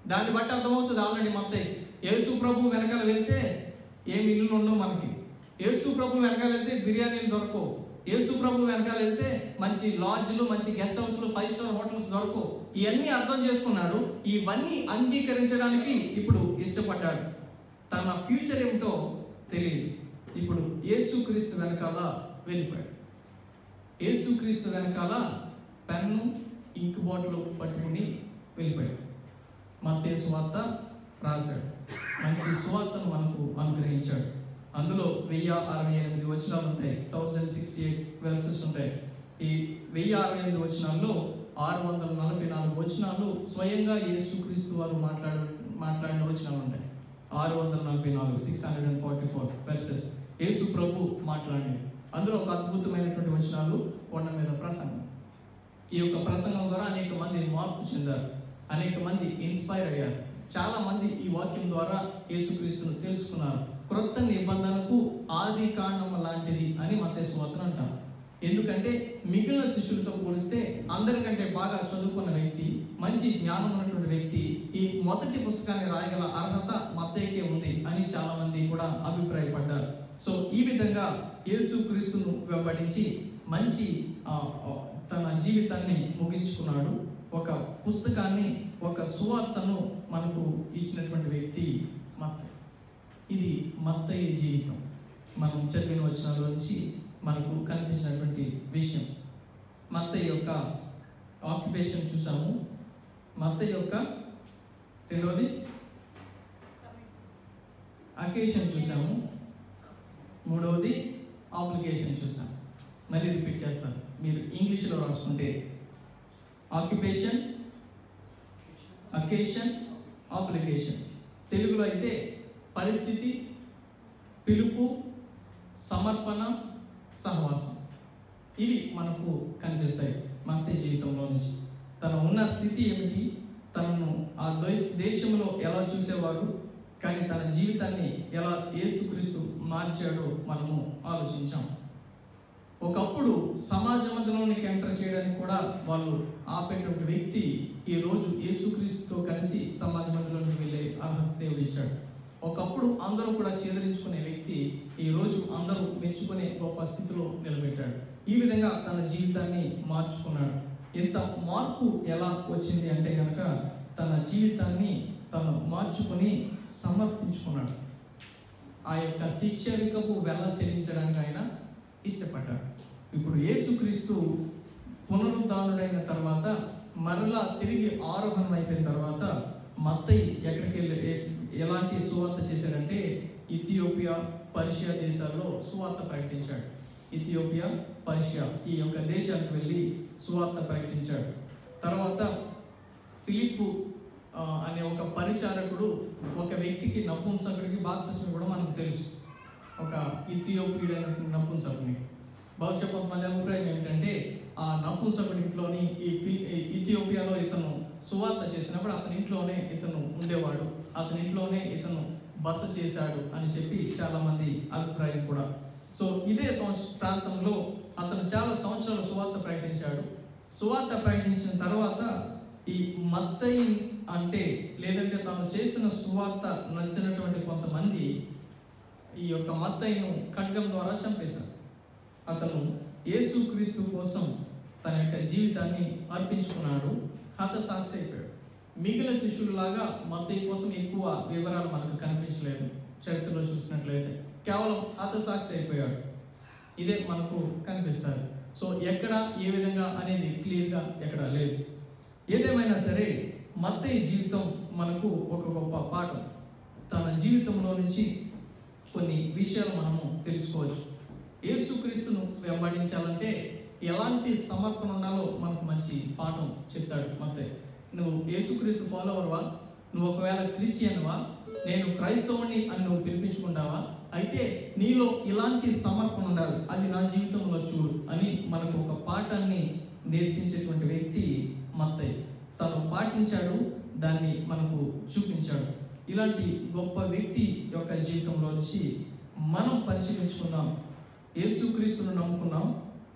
దాన్ని బట్టి అర్థమవుతుంది ఆల్రెడీ మత్తయ్య యేసు ప్రభు వెనకాల వెళ్తే ఏమి ఇల్లు ఉండవు మనకి యేసు ప్రభు వెనకాల వెళ్తే బిర్యానీలు దొరకవు యేసు ప్రభు వెనకాల వెళ్తే మంచి లాడ్జ్లు మంచి గెస్ట్ హౌస్లు ఫైవ్ స్టార్ హోటల్స్ దొరకవు ఇవన్నీ అర్థం చేసుకున్నాడు ఇవన్నీ అంగీకరించడానికి ఇప్పుడు ఇష్టపడ్డాడు తన ఫ్యూచర్ ఏమిటో తెలియదు ఇప్పుడు యేసుక్రీస్తు వెనకాల వెళ్ళిపోయాడు యేసుక్రీస్తు వెనకాల పెన్ను ఇంక్ బాటిల్ పట్టుకుని వెళ్ళిపోయాడు మత్తయి సువార్త రాశాడు మంచి సువార్తను మనకు అనుగ్రహించాడు అందులో వెయ్యి అరవై ఎనిమిది వచనాలు ఉంటాయి థౌజండ్ సిక్స్టీ ఎయిట్ వెర్సెస్ ఉంటాయి ఈ వెయ్యి అరవై ఎనిమిది వచనాల్లో ఆరు వందల నలభై నాలుగు వచనాలు స్వయంగా యేసుక్రీస్తు వారు మాట్లాడు మాట్లాడిన వచనాలు ఉంటాయి ఆరు వందల నలభై నాలుగు six hundred and forty four verses Yesu ప్రభు మాట్లాడి అందులో ఒక అద్భుతమైనటువంటి వచనాలు కొండ మీద ప్రసంగం ఈ యొక్క ప్రసంగం ద్వారా అనేక మంది మార్పు చెందారు అనేక మంది ఇన్స్పైర్ అయ్యారు చాలా మంది ఈ వాక్యం ద్వారా యేసుక్రీస్తును తెలుసుకున్నారు క్రొత్త నిబంధనకు ఆది కాండం లాంటిది అని మతేశ్వతం అంటారు ఎందుకంటే మిగిలిన శిష్యులతో పోలిస్తే అందరికంటే బాగా చదువుకున్న వ్యక్తి మంచి జ్ఞానం ఉన్నటువంటి వ్యక్తి ఈ మొదటి పుస్తకాన్ని రాయగల అర్హత మత్తయ్యకే ఉంది అని చాలా మంది కూడా అభిప్రాయపడ్డారు సో ఈ విధంగా యేసుక్రీస్తును వెంబడించి మంచి ఆ, ఆ, తన జీవితాన్ని ముగించుకున్నాడు ఒక పుస్తకాన్ని ఒక సువార్తను మనకు ఇచ్చినటువంటి వ్యక్తి మత్తయ్య ఇది మత్తయ్య జీవితం మనం చదివిన వచనాల నుంచి మనకు కనిపించినటువంటి విషయం మత్తయ్య యొక్క ఆక్యుపేషన్ చూసాము మత్తయ్య యొక్క రెండవది అకేషన్ చూసాము మూడవది అప్లికేషన్ చూసాం మళ్ళీ రిపీట్ చేస్తాను మీరు ఇంగ్లీష్లో రాసుకుంటే ఆక్యుపేషన్ అకేషన్ అప్లికేషన్ తెలుగులో అయితే పరిస్థితి పిలుపు సమర్పణ సహవాసం ఇవి మనకు కనిపిస్తాయి మత్య జీవితంలో నుంచి తను ఉన్న స్థితి ఏమిటి తనను ఆ దే- దేశంలో ఎలా చూసేవారు కానీ తన జీవితాన్ని ఎలా యేసుక్రీస్తు మార్చాడో మనము ఆలోచించాం ఒకప్పుడు సమాజ మధ్యలోనికి ఎంటర్ చేయడానికి కూడా వాళ్ళు ఆపేటువంటి వ్యక్తి ఈ రోజు యేసుక్రీస్తుతో కలిసి సమాజ మధ్యలోనికి వెళ్ళే అర్హత దేవుడు ఇచ్చాడు ఒకప్పుడు అందరూ కూడా చేదరించుకునే వ్యక్తి ఈ రోజు అందరూ మెచ్చుకునే గొప్ప స్థితిలో నిలబెట్టాడు ఈ విధంగా తన జీవితాన్ని మార్చుకున్నాడు ఇంత మార్పు ఎలా వచ్చింది అంటే కనుక తన జీవితాన్ని తను మార్చుకొని సమర్పించుకున్నాడు ఆ యొక్క శిష్యరికపు వెల్ల చెల్లించడానికి ఆయన ఇష్టపడ్డాడు ఇప్పుడు యేసుక్రీస్తు పునరుద్ధానుడైన తర్వాత మరలా తిరిగి ఆరోహణం అయిపోయిన తర్వాత మత్తయి ఎక్కడికి వెళ్ళి ఏ- ఎలాంటి సువార్త చేశాడంటే ఇథియోపియా పర్షియా దేశాల్లో సువార్త ప్రకటించాడు ఇథియోపియా పర్షియా ఈ యొక్క దేశానికి వెళ్ళి సువార్త ప్రకటించాడు తర్వాత ఫిలిప్పు ఆ, అనే ఒక పరిచారకుడు ఒక వ్యక్తికి నపుంసకుడికి బాప్తిస్మ కూడా మనకు తెలుసు ఒక ఇథియోపియుడైన నపుంసకుని బహుశా కొంతమంది అభిప్రాయం ఏంటంటే ఆ నపుంసకుడి ఇంట్లోని ఈ ఫి- ఈ ఇథియోపియాలో ఇతను సువార్త చేసినప్పుడు అతని ఇంట్లోనే ఇతను ఉండేవాడు అతని ఇంట్లోనే ఇతను బస చేశాడు అని చెప్పి చాలా మంది అభిప్రాయం కూడా సో ఇదే సంవత్సర ప్రాంతంలో అతను చాలా సంవత్సరాలు సువార్త ప్రకటించాడు సువార్త ప్రకటించిన తర్వాత ఈ మత్తయి అంటే లేదంటే తాను చేసిన సువార్త నచ్చినటువంటి కొంతమంది ఈ యొక్క మత్తయిను ఖడ్గం ద్వారా చంపేశారు అతను యేసుక్రీస్తు కోసం తన యొక్క జీవితాన్ని అర్పించుకున్నాడు హతసాక్షి అయిపోయాడు మిగిలిన శిష్యులలాగా మత్తయి కోసం ఎక్కువ వివరాలు మనకు కనిపించలేదు చరిత్రలో చూసినట్లయితే కేవలం హతసాక్షి అయిపోయాడు ఇదే మనకు కనిపిస్తారు సో ఎక్కడ ఏ విధంగా అనేది క్లియర్గా ఎక్కడ లేదు ఏదేమైనా సరే మత్తయి జీవితం మనకు ఒక గొప్ప పాఠం తన జీవితంలో నుంచి కొన్ని విషయాలు మనము తెలుసుకోవచ్చు యేసుక్రీస్తును వెంబడించాలంటే ఎలాంటి సమర్పణ ఉండాలో మనకు మంచి పాఠం చెప్తాడు మత్తయి నువ్వు యేసుక్రీస్తు ఫాలోవర్వా నువ్వు ఒకవేళ క్రిస్టియన్వా నేను క్రైస్తవుని అని నువ్వు పిలిపించుకుంటావా అయితే నీలో ఇలాంటి సమర్పణ ఉండాలి అది నా జీవితంలో చూడు అని మనకు ఒక పాఠాన్ని నేర్పించేటువంటి వ్యక్తి మత్తయ్య తను పాటించాడు దాన్ని మనకు చూపించాడు ఇలాంటి గొప్ప వ్యక్తి యొక్క జీవితంలో నుంచి మనం పరిశీలించుకున్నాం యేసుక్రీస్తును నమ్ముకున్నాం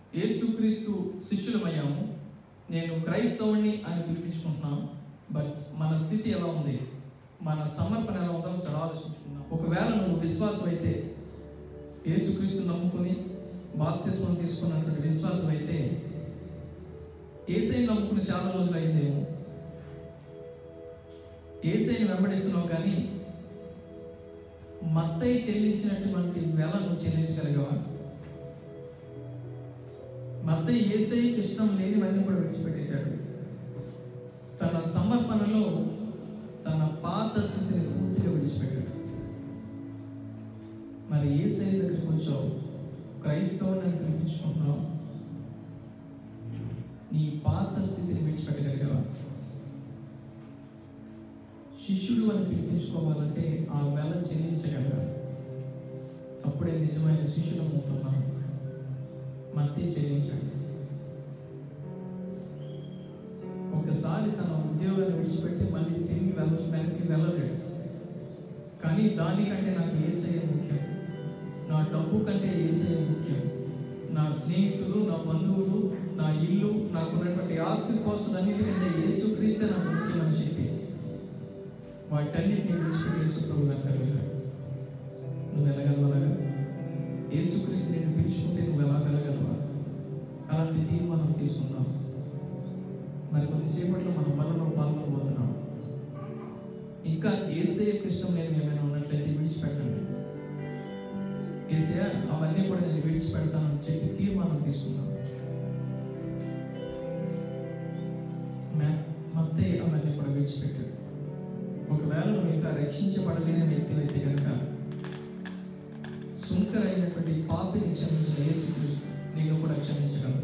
యేసుక్రీస్తు శిష్యులమయ్యాము నేను క్రైస్తవుని అని పిలిపించుకుంటున్నాను బట్ మన స్థితి ఎలా ఉంది మన సమర్పణ ఎలా ఉందో ఒకసారి ఆలోచించుకుందాం ఒకవేళ నువ్వు విశ్వాసం అయితే యేసుక్రీస్తు నమ్ముకుని బాప్తిస్మం తీసుకున్నటువంటి విశ్వాసం అయితే ఏసై నమ్ముకుని చాలా రోజులు అయిందేమో ఏసైని వెంబడిస్తున్నావు కానీ మత్తయి చెల్లించినటువంటి వెల నువ్వు చెల్లించగలిగావా మత్తయి ఏసై ఇష్టం లేనివన్నీ కూడా విడిచిపెట్టేశాడు తన సమర్పణలో తన పాత స్థితిని పూర్తిగా విడిచిపెట్టాడు మరి ఏసై దగ్గరికి వచ్చావు క్రైస్తవుని పిలిపించుకుంటున్నావు నీ పాత స్థితిని విడిచిపెట్టగలిగావా శిష్యుడు అని పిలిపించుకోవాలంటే ఆ వెల చెల్లించగలగాలి అప్పుడే నిజమైన శిష్యుడు అవుతున్నాం మత్తి చెల్లించండి ఒకసారి తన ఉద్యోగాన్ని విడిచిపెట్టి మళ్ళీ తిరిగి వెళ్ళ వెనక్కి వెళ్ళలేడు కానీ దానికంటే నాకు ఏసయ్య ముఖ్యం నా డబ్బు కంటే ఏసయ్య ముఖ్యం నా స్నేహితులు నా బంధువులు నా ఇల్లు నాకున్నటువంటి ఆస్తి పోస్తులన్నిటికంటే యేసు క్రీస్తే నాకు ముఖ్యం అని చెప్పి వాటన్నిటిని విడిచిపెట్టి యేసు ప్రభు దగ్గర వెళ్ళాడు నువ్వు వెళ్ళగలవలాగా యేసుక్రీస్తు నేను పిలుచుకుంటే నువ్వు ఎలా వెళ్ళగలవా అలాంటి తీర్మానం తీసుకున్నావు మరి కొద్దిసేపట్లో మనం బలలో పాల్గొనబోతున్నాం ఇంకా ఏసయ ఇష్టం నేను ఏమైనా ఉన్నట్లయితే విడిచిపెట్టండి ఏసయ అవన్నీ కూడా నేను విడిచిపెడతానని చెప్పి తీర్మానం తీసుకున్నాను మే- మత్తే అవన్నీ కూడా విడిచిపెట్టాడు ఒకవేళ నువ్వు ఇంకా రక్షించబడలేని వ్యక్తి అయితే కనుక సుంకరైనటువంటి పాపిని క్షమించిన యేసుక్రీస్తు నేను కూడా క్షమించగలను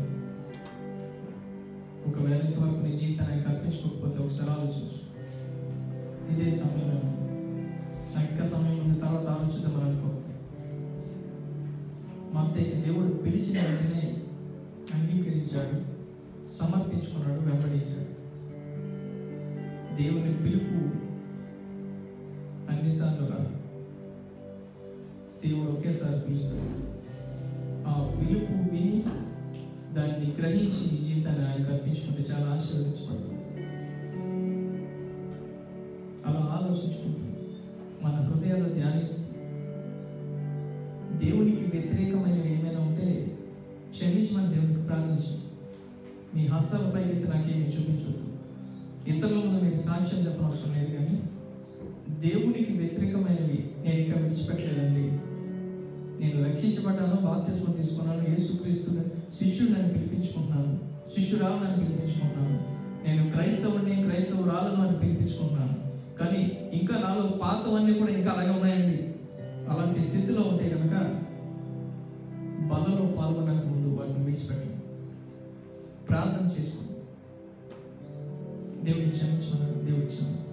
ఒకవేళ ఇంతవరకు నీ జీవితాన్ని కల్పించుకోకపోతే ఒకసారి ఆలోచించు ఇదే సమయంలో నాకు ఇంకా సమయం ఉంది తర్వాత ఆలోచిద్దామని అనుకో మత్తయ్య దేవుడు పిలిచిన వెంటనే అంగీకరించాడు సమర్పించుకున్నాడు వెంబడించాడు దేవుని పిలుపు అన్నిసార్లు రాదు దేవుడు ఒకేసారి పిలుస్తాడు ఆ పిలుపు విని దాన్ని గ్రహించి నీ జీవితాన్ని ఆయన కల్పించుకుంటే చాలా ఆశీర్వదించబడతాం అలా ఆలోచించుకుంటూ మన హృదయాల్లో ధ్యానిస్తూ దేవునికి వ్యతిరేకమైనవి ఏమైనా ఉంటే క్షమించమని దేవునికి ప్రార్థించు మీ హస్తాల పైకి నాకేమి చూపించవద్దు ఇతరుల ముందు మీరు సాక్ష్యం చెప్పనవసరం లేదు కానీ దేవునికి వ్యతిరేకమైనవి నేను ఇంకా విడిచిపెట్టలేదండి నేను రక్షించబడ్డాను బాప్తిస్మం తీసుకున్నాను యేసుక్రీస్తు శిష్యుడు నన్ను పిలిపించుకుంటున్నాను శిష్యురాలు నన్ను పిలిపించుకుంటున్నాను నేను క్రైస్తవుడిని క్రైస్తవురాలను అని పిలిపించుకుంటున్నాను కానీ ఇంకా నాలో పాతవన్నీ కూడా ఇంకా అలాగే ఉన్నాయండి అలాంటి స్థితిలో ఉంటే కనుక బలలో పాల్గొనడానికి ముందు వాటిని విడిచిపెట్టండి ప్రార్థన చేసుకోండి దేవుడిని క్షమించమన్నాడు దేవుడికి క్షమిస్తాను